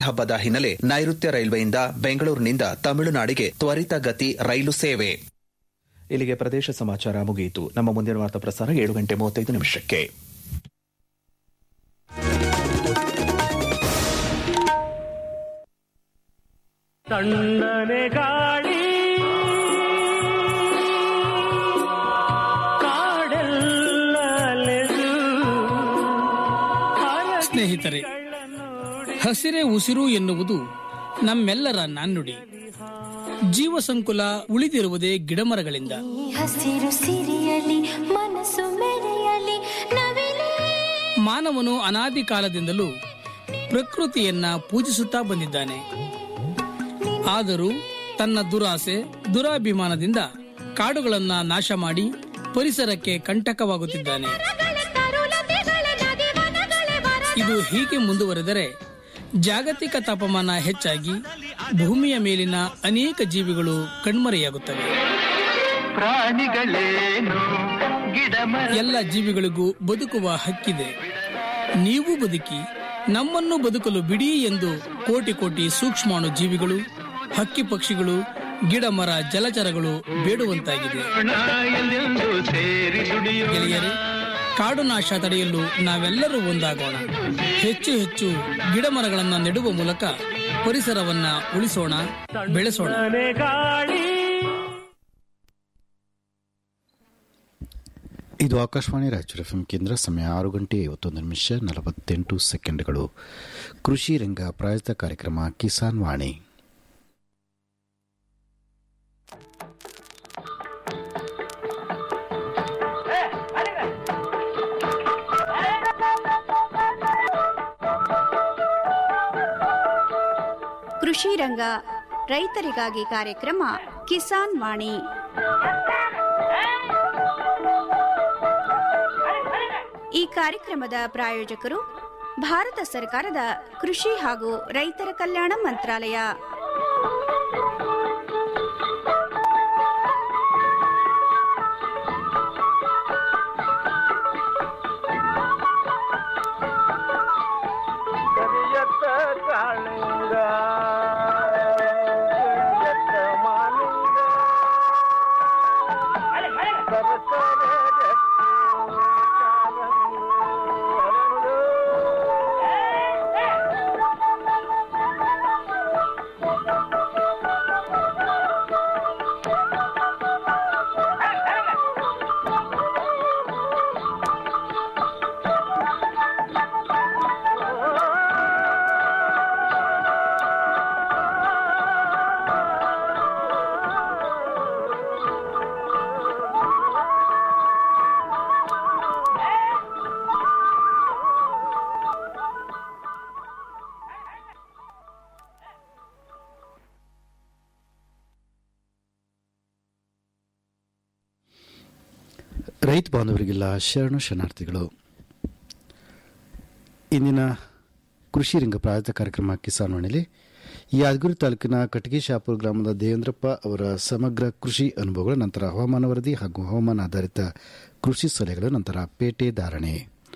ಹಬ್ಬದ ಹಿನ್ನೆಲೆ ನೈಋತ್ಯ ರೈಲ್ವೆಯಿಂದ ಬೆಂಗಳೂರಿನಿಂದ ತಮಿಳುನಾಡಿಗೆ ತ್ವರಿತಗತಿ ರೈಲು ಸೇವೆ ಇಲ್ಲಿಗೆ ಪ್ರದೇಶ ಸಮಾಚಾರ ಮುಗಿಯಿತು ನಮ್ಮ ಮುಂದಿನ ವಾರ್ತಾ ಪ್ರಸಾರ ಏಳು ಗಂಟೆ ಮೂವತ್ತೈದು ನಿಮಿಷಕ್ಕೆ ತಣ್ಣನೆ ಗಾಳಿ ಕಾಡೆಲ್ಲ ಅಲೆದು ಸ್ನೇಹಿತರೆ ಹಸಿರೇ ಉಸಿರು ಎನ್ನುವುದು ನಮ್ಮೆಲ್ಲರ ನಾಣ್ಣುಡಿ ಜೀವ ಸಂಕುಲ ಉಳಿದಿರುವುದೇ ಗಿಡಮರಗಳಿಂದ ಈ ಹಸಿರು ಸಿರಿಯಲಿ ಮನಸ್ಸು ಮೆರೆಯಲಿ ನವಿಲೇ ಮಾನವನು ಅನಾದಿ ಕಾಲದಿಂದಲೂ ಪ್ರಕೃತಿಯನ್ನ ಪೂಜಿಸುತ್ತಾ ಬಂದಿದ್ದಾನೆ ಆದರೂ ತನ್ನ ದುರಾಸೆ ದುರಾಭಿಮಾನದಿಂದ ಕಾಡುಗಳನ್ನ ನಾಶ ಮಾಡಿ ಪರಿಸರಕ್ಕೆ ಕಂಟಕವಾಗುತ್ತಿದ್ದಾನೆ ಇದು ಹೀಗೆ ಮುಂದುವರೆದರೆ ಜಾಗತಿಕ ತಾಪಮಾನ ಹೆಚ್ಚಾಗಿ ಭೂಮಿಯ ಮೇಲಿನ ಅನೇಕ ಜೀವಿಗಳು ಕಣ್ಮರೆಯಾಗುತ್ತವೆ ಪ್ರಾಣಿಗಳೇನು ಗಿಡಮರ ಎಲ್ಲ ಜೀವಿಗಳಿಗೂ ಬದುಕುವ ಹಕ್ಕಿದೆ ನೀವು ಬದುಕಿ ನಮ್ಮನ್ನು ಬದುಕಲು ಬಿಡಿ ಎಂದು ಕೋಟಿ ಕೋಟಿ ಸೂಕ್ಷ್ಮಾಣು ಜೀವಿಗಳು ಹಕ್ಕಿ ಪಕ್ಷಿಗಳು ಗಿಡ ಮರ ಜಲಚರಗಳು ಬೇಡುವಂತಾಗಿದೆ ಎಲ್ಲೆಂದು ಸೇರಿ ದುಡಿಯೋ ಗೆಳೆಯರೇ ಕಾಡು ನಾಶ ತಡೆಯಲು ನಾವೆಲ್ಲರೂ ಒಂದಾಗೋಣ ಹೆಚ್ಚು ಹೆಚ್ಚು ಗಿಡ ಮರಗಳನ್ನು ನೆಡುವ ಮೂಲಕ ಪರಿಸರವನ್ನ ಉಳಿಸೋಣ ಬೆಳೆಸೋಣ ತಣ್ಣನೆ ಗಾಳಿ ಇದು ಆಕಾಶವಾಣಿ ರಾಯಚೂರು ಎಫ್ಎಂ ಕೇಂದ್ರ ಸಮಯ ಆರು ಗಂಟೆ ಐವತ್ತೊಂದು ನಿಮಿಷ ನಲವತ್ತೆಂಟು ಸೆಕೆಂಡ್ಗಳು ಕೃಷಿ ರಂಗ ಪ್ರಾಯೋಜಿತ ಕಾರ್ಯಕ್ರಮ ಕಿಸಾನ್ ವಾಣಿ ಕೃಷಿ ರಂಗ ರೈತರಿಗಾಗಿ ಕಾರ್ಯಕ್ರಮ ಕಿಸಾನ್ ವಾಣಿ ಈ ಕಾರ್ಯಕ್ರಮದ ಪ್ರಾಯೋಜಕರು ಭಾರತ ಸರ್ಕಾರದ ಕೃಷಿ ಹಾಗೂ ರೈತರ ಕಲ್ಯಾಣ ಮಂತ್ರಾಲಯ ಕರಿಯತ್ತ ಕಾಳಿಂಗ ಕರಿಯತ್ತ ಮಾಲಿಂಗ ಸರಸರ ಗಟ್ಟಿ ಕಾಲಂದು ಅರಳು. ರೈತ ಬಾಂಧವರಿಗೆಲ್ಲ ಶರಣು ಶರಣಾರ್ಥಿಗಳು ಇಂದಿನ ಕೃಷಿ ರಂಗ ಪ್ರಾಯೋಜಿತ ಕಾರ್ಯಕ್ರಮ ಕಿಸಾನ್ ವಾಣಿಲಿ ಯಾದಗಿರಿ ತಾಲೂಕಿನ ಕಟಗಿ ಶಾಪುರ ಗ್ರಾಮದ ದೇವೇಂದ್ರಪ್ಪ ಅವರ ಸಮಗ್ರ ಕೃಷಿ ಅನುಭವಗಳು ನಂತರ ಹವಾಮಾನ ವರದಿ ಹಾಗೂ ಹವಾಮಾನ ಆಧಾರಿತ ಕೃಷಿ ಸಲಹೆಗಳು ನಂತರ ಪೇಟೆ ಧಾರಣೆ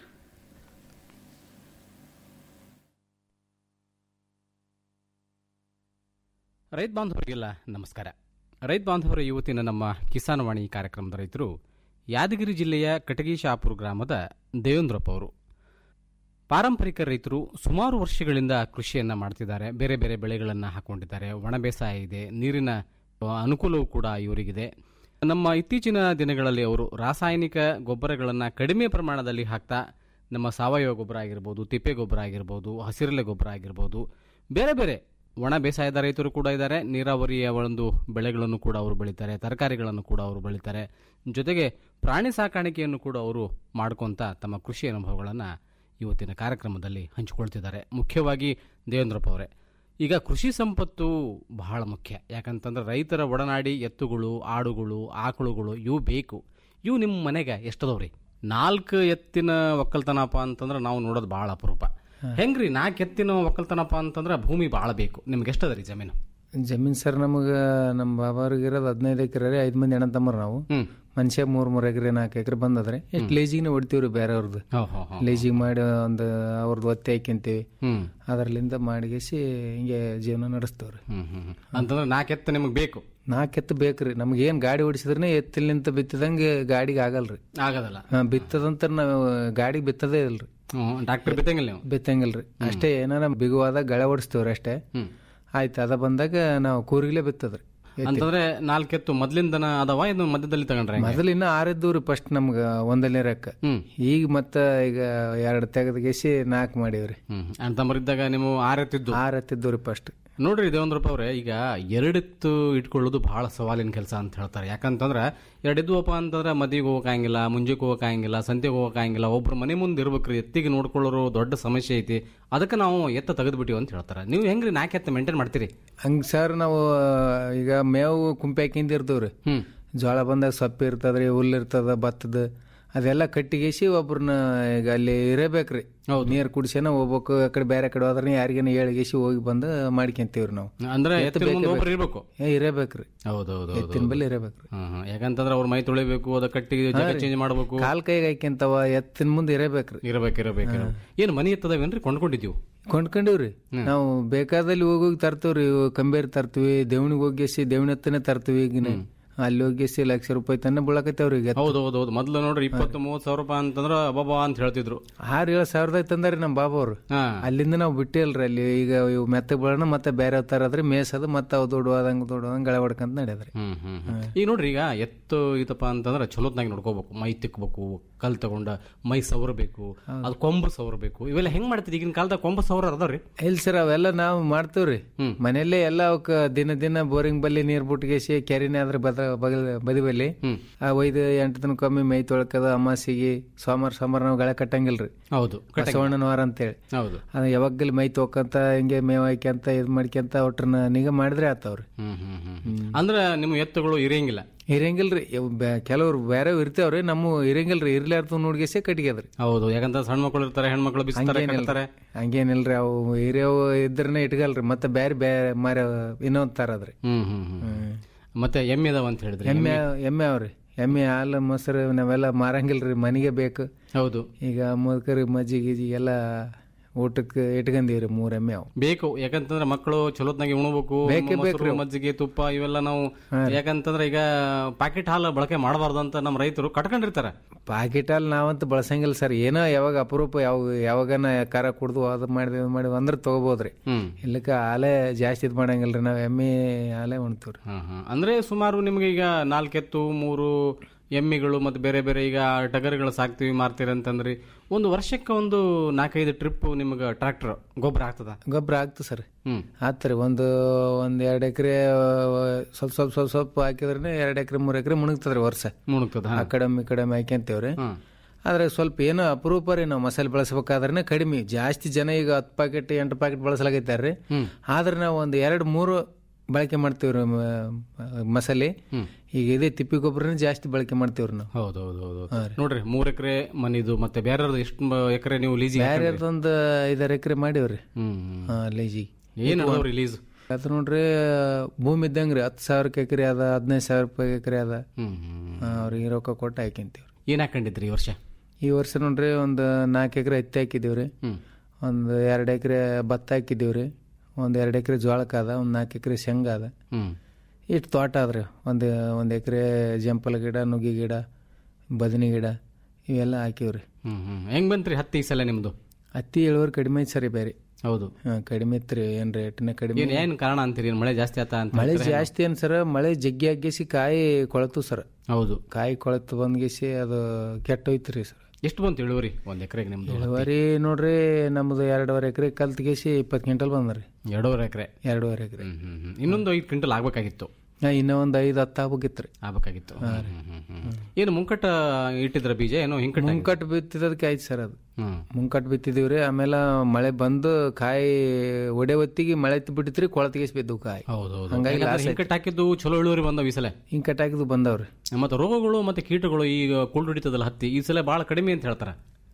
ರೈತ ಬಾಂಧವರಿಗೆಲ್ಲ ನಮಸ್ಕಾರ ರೈತ ಬಾಂಧವರ ಇವತ್ತಿನ ನಮ್ಮ ಕಿಸಾನ್ ವಾಣಿ ಕಾರ್ಯಕ್ರಮದ ರೈತರು ಯಾದಗಿರಿ ಜಿಲ್ಲೆಯ ಕಟಗಿ ಶಾಪುರ ಗ್ರಾಮದ ದೇವೇಂದ್ರಪ್ಪ ಅವರು ಪಾರಂಪರಿಕ ರೈತರು ಸುಮಾರು ವರ್ಷಗಳಿಂದ ಕೃಷಿಯನ್ನು ಮಾಡ್ತಿದ್ದಾರೆ ಬೇರೆ ಬೇರೆ ಬೆಳೆಗಳನ್ನು ಹಾಕೊಂಡಿದ್ದಾರೆ ಒಣ ಬೇಸಾಯ ಇದೆ ನೀರಿನ ಅನುಕೂಲವೂ ಕೂಡ ಇವರಿಗಿದೆ ನಮ್ಮ ಇತ್ತೀಚಿನ ದಿನಗಳಲ್ಲಿ ಅವರು ರಾಸಾಯನಿಕ ಗೊಬ್ಬರಗಳನ್ನು ಕಡಿಮೆ ಪ್ರಮಾಣದಲ್ಲಿ ಹಾಕ್ತಾ ನಮ್ಮ ಸಾವಯವ ಗೊಬ್ಬರ ಆಗಿರ್ಬೋದು ತಿಪ್ಪೆ ಗೊಬ್ಬರ ಆಗಿರ್ಬೋದು ಹಸಿರೆಲೆ ಗೊಬ್ಬರ ಆಗಿರ್ಬೋದು ಬೇರೆ ಬೇರೆ ಒಣ ಬೇಸಾಯದ ರೈತರು ಕೂಡ ಇದ್ದಾರೆ ನೀರಾವರಿಯ ಒಂದು ಬೆಳೆಗಳನ್ನು ಕೂಡ ಅವರು ಬೆಳೀತಾರೆ ತರಕಾರಿಗಳನ್ನು ಕೂಡ ಅವರು ಬೆಳೀತಾರೆ ಜೊತೆಗೆ ಪ್ರಾಣಿ ಸಾಕಾಣಿಕೆಯನ್ನು ಕೂಡ ಅವರು ಮಾಡ್ಕೊತ ತಮ್ಮ ಕೃಷಿ ಅನುಭವಗಳನ್ನು ಇವತ್ತಿನ ಕಾರ್ಯಕ್ರಮದಲ್ಲಿ ಹಂಚಿಕೊಳ್ತಿದ್ದಾರೆ ಮುಖ್ಯವಾಗಿ ದೇವೇಂದ್ರಪ್ಪ ಅವರೇ ಈಗ ಕೃಷಿ ಸಂಪತ್ತು ಬಹಳ ಮುಖ್ಯ ಯಾಕಂತಂದ್ರೆ ರೈತರ ಒಡನಾಡಿ ಎತ್ತುಗಳು ಆಡುಗಳು ಆಕಳುಗಳು ಇವು ಬೇಕು ಇವು ನಿಮ್ಮ ಮನೆಗೆ ಎಷ್ಟದವ್ರಿ ನಾಲ್ಕು ಎತ್ತಿನ ಒಕ್ಕಲ್ತನಪ್ಪ ಅಂತಂದ್ರೆ ನಾವು ನೋಡೋದು ಭಾಳ ಅಪರೂಪ ಹೆಂಗ್ರಿ ನಾಲ್ಕು ಎತ್ತಿನ ಒಕ್ಕಲ್ತನಪ್ಪ ಅಂತಂದ್ರೆ ಭೂಮಿ ಭಾಳ ಬೇಕು ನಿಮ್ಗೆ ಎಷ್ಟದ ರೀ ಜಮೀನು ಜಮೀನ್ ಸರ್ ನಮಗೆ ನಮ್ಮ ಬಾಬಾರಿಗೆ ಇರೋದು ಹದಿನೈದು ಎಕರೆ ರೀ ಐದು ಮಂದಿ ಅಣ್ಣ ತಮ್ಮರು ನಾವು ಹ್ಮ್ ಮನುಷ್ಯ ಮೂರ್ ಮೂರ್ ಎಕರೆ ನಾಲ್ಕು ಎಕರೆ ಬಂದದ್ರಿ ಎಷ್ಟು ಲೇಜಿಗೆ ಹೊಡಿತೀವ್ರಿ ಬೇರೆಯವ್ರದ್ದು ಹೋ, ಹೋ, ಹೋ. ಲೇಜಿಗೆ ಮಾಡಿ ಒಂದು ಅವ್ರದ್ದು ಒತ್ತೆ ಹಾಕ್ಯಂತೀವಿ ಹ್ಮ್ ಅದರಲ್ಲಿಂದ ಮಾಡಿಗೆಸಿ ಹಿಂಗೆ ಜೀವನ ನಡೆಸ್ತೇವ್ರಿ ಹ್ಮ್ ಹ್ಮ್ ಹ್ಮ್. ಅಂತಂದ್ರೆ ನಾಲ್ಕೆತ್ತ ನಿಮಗೆ ಬೇಕು ನಾಲ್ಕು ಎತ್ತು ಬೇಕ್ರಿ ನಮ್ಗೆ ಏನ್ ಗಾಡಿ ಓಡಿಸಿದ್ರೆ ಎತ್ತಿಲಿಂತ ಬಿತ್ತಿದಂಗೆ ಗಾಡಿಗೆ ಆಗಲ್ರಿ ಆಗದಲ್ಲ ಹಾ, ಬಿತ್ತದಂತ ನಾವು ಗಾಡಿಗೆ ಬಿತ್ತದೇ ಇಲ್ರಿ ಹ್ಮ್ ಡಾಕ್ಟರ್ ಬಿತ್ತಂಗಿಲ್ಲ ನೀವು ಬಿತ್ತಂಗಿಲ್ರಿ ಅಷ್ಟೇ ಏನಾರ ಬಿಗುವಾದ ಗಳೆ ಓಡಿಸ್ತೇವ್ರಿ ಅಷ್ಟೇ ಹ್ಮ್ ಆಯ್ತು ಅದ ಬಂದಾಗ ನಾವು ಕೂರ್ಗಿಲೆ ಬಿತ್ತದ್ರಿ ಅಂತಂದ್ರೆ ನಾಲ್ಕೆತ್ತು ಮೊದ್ಲಿಂದನ ಅದಾವ ಇದು ಮಧ್ಯದಲ್ಲಿ ತಗೊಂಡ್ರೆ ಹೆಂಗೆ? ಮೊದಲು ಇನ್ನ ಆರಿದ್ದು ರೀ ಫಸ್ಟ್ ನಮ್ಗ ಒಂದನೇ ರೆಕ್ಕ ಹ್ಮ್ ಈಗ ಮತ್ತ ಈಗ ಎರಡು ತೆಗೆದಗೆಸಿ ನಾಲ್ಕು ಮಾಡೀವ್ರಿ ಹ್ಮ್ ಅಣ್ತಂಬರಿದ್ದಾಗ ನೀವು ಆರೆತ್ತಿದ್ದು ಆರ್ ಹತ್ತಿದ್ದು ರೀ ಫಸ್ಟ್ ನೋಡ್ರಿ ದೇವೇಂದ್ರಪ್ಪ ಅವ್ರೆ ಈಗ ಎರಡೆತ್ತು ಇಟ್ಕೊಳ್ಳೋದು ಬಹಳ ಸವಾಲಿನ ಕೆಲಸ ಅಂತ ಹೇಳ್ತಾರೆ ಯಾಕಂತಂದ್ರೆ ಎರಡಿದ್ವಪ್ಪ ಅಂತಂದ್ರೆ ಮದಿಗೆ ಹೋಗಕ್ಕಾಗಿಲ್ಲ ಮುಂಜಾನೆ ಹೋಗಕ್ಕಾಗಿಲ್ಲ ಸಂತೆಗೆ ಹೋಗಕ್ಕಾಗಿಲ್ಲ ಒಬ್ರು ಮನೆ ಮುಂದೆ ಇರ್ಬೇಕ್ರಿ ಎತ್ತಿಗೆ ನೋಡ್ಕೊಳ್ಳೋರು ದೊಡ್ಡ ಸಮಸ್ಯೆ ಐತಿ ಅದಕ್ಕೆ ನಾವು ಎತ್ತ ತೆಗೆದ್ಬಿಟ್ಟಿವಿ ಅಂತ ಹೇಳ್ತಾರೆ ನೀವು ಹೆಂಗ್ರಿ ನಾಲ್ಕು ಎತ್ತ ಮೇಂಟೈನ್ ಮಾಡ್ತೀರಿ ಹಂಗ ಸರ್ ನಾವು ಈಗ ಮೇವು ಕುಂಪೆ ಹಾಕಿಂದ ಇರ್ತೀವ್ರಿ ಹ್ಮ್ ಜೋಳ ಬಂದಾಗ ಸೊಪ್ಪು ಇರ್ತದ್ರಿ ಹುಲ್ಲು ಇರ್ತದ ಭತ್ತದ ಅದೆಲ್ಲ ಕಟ್ಟಿಗೆಸಿ ಒಬ್ರನ್ನ ಈಗ ಅಲ್ಲಿ ಇರಬೇಕ್ರಿ ನೀರ್ ಕುಡಿಸೇನ ಹೋಗ್ಬೇಕು ಆ ಕಡೆ ಬೇರೆ ಕಡೆ ಹೋದ್ರೆ ಯಾರಿಗೇನ ಹೇಳಿಗೆಸಿ ಹೋಗಿ ಬಂದು ಮಾಡ್ಕೊಂತೀವ್ರಿ ನಾವು ಅಂದ್ರೆ ಎತ್ತಿನ ಮುಂದೆ ಒಬ್ರು ಇರ್ಬೇಕು ಏ ಇರಬೇಕ್ರಿ ಹೌದೌದು ಎತ್ತಿನ ಬಲ್ಲಿ ಇರಬೇಕ್ರಿ ಹ್ಮ್ ಹ್ಮ್. ಯಾಕಂತಂದ್ರೆ ಅವ್ರ ಮೈ ತೊಳಿಬೇಕು ಅದ ಕಟ್ಟಿಗೆ ಜಾಗ ಚೇಂಜ್ ಮಾಡ್ಬೇಕು ಕಾಲ್ ಕೈಗೆ ಹಾಕ್ಯಂತವ ಎತ್ತಿನ ಮುಂದೆ ಇರಬೇಕ್ರಿ ಇರಬೇಕು ಇರಬೇಕು ಏನು ಮನಿ ಎತ್ತದವೇನ್ರಿ ಕೊಂಡ್ಕೊಂಡಿದ್ದೀವಿ ಕೊಂಡ್ಕೊಂಡಿವ್ರಿ ನಾವು ಬೇಕಾದಲ್ಲಿ ಹೋಗೋಗಿ ತರ್ತೀವ್ರಿ ಇವು ಕಂಬೇರಿ ತರ್ತೀವಿ ದೇವಣಿಗೆ ಹೋಗಿಸಿ ದೇವಣಿ ಹತ್ತನೇ ತರ್ತೀವಿ ಈಗಿನ ಅಲ್ಲಿ ಹೋಗಿಸಿ ಲಕ್ಷ ರೂಪಾಯಿ ತನ್ನ ಬೀಳಕತ್ತೇವ್ರಿ ಈಗ ಹೌದು ಹೌದು ಹೌದು ಮೊದ್ಲು ನೋಡ್ರಿ ಇಪ್ಪತ್ತು ಮೂವತ್ತು ಸಾವಿರ ರೂಪಾಯಿ ಅಂತಂದ್ರ ಅಬ್ಬಬ್ಬಾ ಅಂತ ಹೇಳ್ತಿದ್ರು ಆರು ಏಳು ಸಾವಿರದಾಗ ತಂದಾರಿ ನಮ್ಮ ಬಾಬಾ ಅವ್ರು ಹಾ ಅಲ್ಲಿಂದ ನಾವು ಬಿಟ್ಟಿಲ್ರಿ ಅಲ್ಲಿ ಈಗ ಇವು ಮೆತ್ತ ಬೀಳೋಣ ಮತ್ತೆ ಬೇರೆ ತರದ್ರಿ ಮೇಸದು ಮತ್ತೆ ಅವು ದೊಡ್ಡವಾದಂಗ ದೊಡ್ಡವಾದಂಗ ಗಳೆ ಹೊಡ್ಕಂತ ನಡೆಯದ್ರಿ ಹ್ಮ್ ಹ್ಮ್ ಹ್ಮ್. ಈಗ ನೋಡ್ರಿ ಈಗ ಎತ್ತು ಇದಪ್ಪ ಅಂತಂದ್ರೆ ಚಲೋತ್ನಾಗಿ ನೋಡ್ಕೋಬೇಕು ಮೈ ತಿಕ್ಬೇಕು ಕಲ್ ತಗೊಂಡ ಮೈ ಸವರಬೇಕು ಅದು ಕೊಂಬು ಸವರಬೇಕು ಇವೆಲ್ಲ ಹೆಂಗ್ ಮಾಡ್ತಿದ್ ಈಗಿನ ಕಾಲದಾಗ ಕೊಂಬು ಸವರ ಅದಾವ್ರಿ ಇಲ್ಲ ಸರ್ ಅವೆಲ್ಲ ನಾವು ಮಾಡ್ತೀವ್ರಿ ಮನೆಯಲ್ಲೇ ಎಲ್ಲ ಅವಕ್ಕ ದಿನ ದಿನ ಬೋರಿಂಗ್ ಬಲ್ಲಿ ನೀರ್ ಬಿಟ್ಗೆಸಿ ಕೆರಿನೇ ಆದ್ರೆ ಬದ ಬಗಲ್ ಬದಿ ಬಲ್ಲಿ ಆ ಒಯ್ದು ಎಂಟು ದಿನಕ್ಕೊಮ್ಮೆ ಮೈ ತೊಳ್ಕದ ಅಮಾಸಿಗೆ ಸೋಮವಾರ ಸೋಮವಾರ ನಾವು ಗಳೆ ಕಟ್ಟಂಗಿಲ್ರಿ ಹೌದು ಬಸವಣ್ಣನ ವಾರ ಅಂತೇಳಿ ಹೌದು ಅದು ಯಾವಾಗಲಿ ಮೈ ತೊಕ್ಕಂತ ಹಿಂಗೆ ಮೇವ್ ಹಾಕ್ಯಂತ ಇದ್ ಮಾಡ್ಕ್ಯಂತ ಒಟ್ರನ್ನ ನಿಗ ಮಾಡಿದ್ರೆ ಆತವ್ರಿ ಹ್ಮ್ ಹ್ಮ್ ಹ್ಮ್ ಅಂದ್ರೆ ನಿಮ್ಮ ಎತ್ತುಗಳು ಇರಂಗಿಲ್ಲ ಇರಂಗಿಲ್ರಿ ಇವ್ ಬ್ಯಾ- ಕೆಲವ್ರು ಬೇರೆ ಇರ್ತಾವ್ರಿ ನಮ್ಮ ಇರಂಗಿಲ್ರಿ ಇರ್ಲಾರ್ದು ನೋಡ್ಗೆಸೆ ಕಟ್ಗ್ಯದ್ರಿ ಹೌದು ಯಾಕಂದ್ರೆ ಸಣ್ಣ ಮಕ್ಕಳು ಇರ್ತಾರೆ ಹೆಣ್ಮಕ್ಳು ಬಿಸ್ತಾರೆ ಕಟ್ತಾರೆ ಹಂಗೇನಿಲ್ರಿ ಅವು ಹಿರಿಯವು ಇದ್ರನ್ನ ಇಟ್ಗಲ್ರಿ ಮತ್ತೆ ಬೇರೆ ಬೇರೆ ಮಾರ ಇನ್ನೊಂದ್ ತರದ್ರಿ ಹ್ಮ್ ಹ್ಮ್ ಹ್ಮ್ ಮತ್ತೆ ಎಮ್ಮೆ ಅದಾವ ಅಂತ ಹೇಳಿದ್ರಿ ಎಮ್ಮೆ ಎಮ್ಮೆ ಅವ್ರಿ ಎಮ್ಮೆ ಹಾಲು ಮೊಸರು ನಾವೆಲ್ಲ ಮಾರಂಗಿಲ್ರಿ ಮನೆಗೆ ಬೇಕು ಹೌದು ಈಗ ಮುದ್ಕರಿ ಮಜ್ಜಿ ಗಿಜ್ಜಿ ಎಲ್ಲ ಊಟಕ್ಕೆ ಇಟ್ಕಂದೀವ್ರಿ ಮೂರ್ ಎಮ್ಮೆ ಅವು ಬೇಕು ಯಾಕಂತಂದ್ರೆ ಮಕ್ಕಳು ಚಲೋತ್ನಾಗಿ ಉಣಬೇಕು ಮೊಸರು, ಮಜ್ಜಿಗೆ ತುಪ್ಪ ಇವೆಲ್ಲ ನಾವು ಯಾಕಂತಂದ್ರೆ ಈಗ ಪ್ಯಾಕೆಟ್ ಹಾಲು ಬಳಕೆ ಮಾಡಬಾರ್ದು ಅಂತ ನಮ್ಮ ರೈತರು ಕಟ್ಕೊಂಡಿರ್ತಾರೆ ಪಾಕೆಟ್ ಹಾಲು ನಾವಂತೂ ಬಳಸಂಗಿಲ್ಲ ಸರ್ ಏನೋ ಯಾವಾಗ ಅಪರೂಪ ಯಾವ ಯಾವಾಗನ ಕರ ಕುಡ್ದು ಅದು ಮಾಡಿದ್ವಿ ಇದು ಮಾಡಿದ್ವಿ ಅಂದ್ರೆ ತಗೋಬೋದ್ರಿ ಹ್ಮ್ ಇಲ್ಲಕ್ಕ ಹಾಲೇ ಜಾಸ್ತಿ ಇದು ಮಾಡಂಗಿಲ್ರಿ ನಾವು ಎಮ್ಮೆ ಹಾಲೇ ಉಣ್ತೀವ್ರಿ ಹ್ಮ್ ಹ್ಮ್. ಅಂದ್ರೆ ಸುಮಾರು ನಿಮ್ಗೆ ಈಗ ನಾಲ್ಕೆತ್ತು ಮೂರು ಎಮ್ಮಿಗಳು ಮತ್ತೆ ಬೇರೆ ಬೇರೆ ಈಗ ಟಗರುಗಳು ಸಾಕ್ತಿವಿ ಮಾರ್ತೀರಿ ಅಂತಂದ್ರಿ ಒಂದು ವರ್ಷಕ್ಕೆ ಒಂದು ನಾಲ್ಕೈದು ಟ್ರಿಪ್ ನಿಮ್ಗೆ ಟ್ರಾಕ್ಟರ್ ಗೊಬ್ಬರ ಆಗ್ತದ ಗೊಬ್ಬರ ಆಗ್ತು ಸರ್ ಹ್ಮ್ ಆತ್ರಿ ಒಂದು ಒಂದ್ ಎರಡ್ ಎಕರೆ ಸ್ವಲ್ಪ ಸ್ವಲ್ಪ ಸ್ವಲ್ಪ ಸ್ವಲ್ಪ ಹಾಕಿದ್ರೆ ಎರಡ್ ಎಕರೆ ಮೂರ್ ಎಕರೆ ಮುಣಗ್ತದ್ರಿ ವರ್ಷ ಮುಣುಗ್ತದ ಆ ಕಡಮಿ ಕಡಿಮೆ ಹಾಕ್ಯಂತೇವ್ರಿ ಹ್ಮ್ ಆದ್ರೆ ಸ್ವಲ್ಪ ಏನೋ ಅಪರೂಪ ರೀ ನಾವು ಮಸಾಲೆ ಬಳಸ್ಬೇಕಾದ್ರೆ ಕಡಿಮೆ ಜಾಸ್ತಿ ಜನ ಈಗ ಹತ್ತು ಪ್ಯಾಕೆಟ್ ಎಂಟು ಪ್ಯಾಕೆಟ್ ಬಳಸಲಾಗೈತಾರ್ರಿ ಆದ್ರೆ ನಾವು ಒಂದು ಎರಡು ಮೂರು ಬಳಕೆ ಮಾಡ್ತೀವ್ರಿ ಮ- ಮಸಾಲೆ ಈಗ ಇದೇ ತಿಪ್ಪಿ ಗೊಬ್ಬರನೇ ಜಾಸ್ತಿ ಬಳಕೆ ಮಾಡ್ತೀವ್ರಿ ನಾವು ಹೌದು ಹೌದು ಹೌದು ನೋಡ್ರಿ ಮೂರ್ ಎಕರೆ ಮನಿದು ಮತ್ತೆ ಬೇರೆ ಎಷ್ಟು ಎಕರೆ ನೀವು ಲೀಜಿ ಬೇರೆದೊಂದು ಐದಾರು ಎಕರೆ ಮಾಡೀವ್ರಿ ಹ್ಮ್ ಹಾ ಲೇಜಿ ಏನ್ ಅದಾವ್ರಿ ಲೀಸ್ ಅದು ನೋಡ್ರಿ ಭೂಮಿ ಇದ್ದಂಗ್ರಿ ಹತ್ತು ಸಾವಿರಕ್ಕೆ ಎಕರೆ ಅದ ಹದಿನೈದು ಸಾವಿರ ರೂಪಾಯಿ ಎಕರೆ ಅದ ಹ್ಮ್ ಹ್ಮ್. ಹಾ, ಅವ್ರಿಗೆ ರೊಕ್ಕ ಕೊಟ್ಟು ಹಾಕ್ಯಂತೀವ್ರಿ ಏನ್ ಹಾಕೊಂಡಿದ್ರಿ ಈ ವರ್ಷ ಈ ವರ್ಷ ನೋಡ್ರಿ ಒಂದು ನಾಲ್ಕು ಎಕರೆ ಹತ್ತಿ ಹಾಕಿದೀವ್ರಿ ಹ್ಮ್ ಒಂದು ಎರಡು ಎಕರೆ ಭತ್ತ ಹಾಕಿದೀವ್ರಿ ಒಂದು ಎರಡು ಎಕರೆ ಜೋಳಕ್ಕೆ ಅದ ಒಂದು ನಾಲ್ಕು ಎಕರೆ ಶೇಂಗಾ ಅದ ಹ್ಮ್ ಇಷ್ಟು ತೋಟ ಅದ್ರಿ ಒಂದು ಒಂದು ಎಕರೆ ಜಂಪಲ ಗಿಡ ನುಗ್ಗಿ ಗಿಡ ಬದನಿ ಗಿಡ ಇವೆಲ್ಲ ಹಾಕಿವ್ರಿ ಹ್ಮ್ ಹ್ಮ್ ಹೆಂಗ್ ಬಂತ್ರಿ ಹತ್ತಿ ಈ ಸಲ ನಿಮ್ದು ಹತ್ತಿ ಇಳುವರಿ ಕಡಿಮೆ ಐತಿ ಸರಿ ಬೇರೆ ಹೌದು ಹಾಂ ಕಡಿಮೆ ಇತ್ರಿ ಏನು ರೇಟ್ನ ಕಡಿಮೆ ಏನ್ ಏನ್ ಕಾರಣ ಅಂತೀರಿ ಏನ್ ಮಳೆ ಜಾಸ್ತಿ ಆತ ಅಂತ ಮಳೆ ಜಾಸ್ತಿ ಏನ್ ಸರ್ ಮಳೆ ಜಗ್ಗಿ ಆಗಿಸಿ ಕಾಯಿ ಕೊಳತು ಸರ್ ಹೌದು ಕಾಯಿ ಕೊಳತು ಬಂದ್ಗಿಸಿ ಅದು ಕೆಟ್ಟೋಯ್ತು ಸರ್ ಎಷ್ಟು ಬಂತು ಇಳುವರಿ ಒಂದ್ ಎಕರೆಗೆ ನಿಮ್ದು ಇಳುವರಿ ನೋಡ್ರಿ ನಮ್ದು ಎರಡೂವರೆ ಎಕರೆ ಕಲ್ತ್ಗೆಸಿ ಇಪ್ಪತ್ತು ಕ್ವಿಂಟಲ್ ಬಂದ್ರಿ ಎರಡೂವರೆ ಎಕರೆ ಎರಡೂವರೆ ಎಕರೆ ಹ್ಮ್ ಹ್ಮ್ ಹ್ಮ್. ಇನ್ನೊಂದು ಐದು ಕ್ವಿಂಟಲ್ ಆಗ್ಬೇಕಾಗಿತ್ತು ಇನ್ನೂ ಒಂದು ಐದು ಹತ್ತು ಆಗ್ಬೇಕಿತ್ರಿ ಆಗ್ಬೇಕಾಗಿತ್ತು ಹ್ಮ್, ಹ್ಮ್, ಹ್ಮ್, ಹ್ಮ್. ಏನು ಮುಂಕಟ್ಟ ಇಟ್ಟಿದ್ರ ಬೀಜ ಏನೋ ಹಿಂಕಟ್ಟ ಮುಂಕಟ್ಟು ಬಿತ್ತಿದಕ್ಕೆ ಆಯ್ತು ಸರ್ ಅದು ಹ್ಮ್ ಮುಂಕಟ್ಟು ಬಿತ್ತಿದೀವ್ರಿ ಆಮೇಲೆ ಮಳೆ ಬಂದು ಕಾಯಿ ಒಡೆ ಹೊತ್ತಿಗೆ ಮಳೆ ಬಿಟ್ಟಿತ್ರಿ ಕೊಳತಿಗೆಸಿ ಬಿದ್ದು ಕಾಯಿ ಹೌದು ಹೌದು ಹಂಗಾಗಿ ಯಾಕಂದ್ರೆ ಹಿಂಕಟ್ಟ ಹಾಕಿದ್ದು ಚಲೋ ಇಳುವರಿ ಬಂದವ ಈ ಸಲ ಹಿಂಗ್ ಕಟ್ಟಾಕಿದ್ದು ಬಂದವ್ರಿ ಮತ್ತೆ ರೋಗಗಳು ಮತ್ತೆ ಕೀಟಗಳು ಈಗ ಕುಳ್ಳು ಹಿಡಿತದಲ್ಲ ಹತ್ತಿ ಈ ಸಲ ಬಹಳ ಕಡಿಮೆ ಅಂತ ಹೇಳ್ತಾರ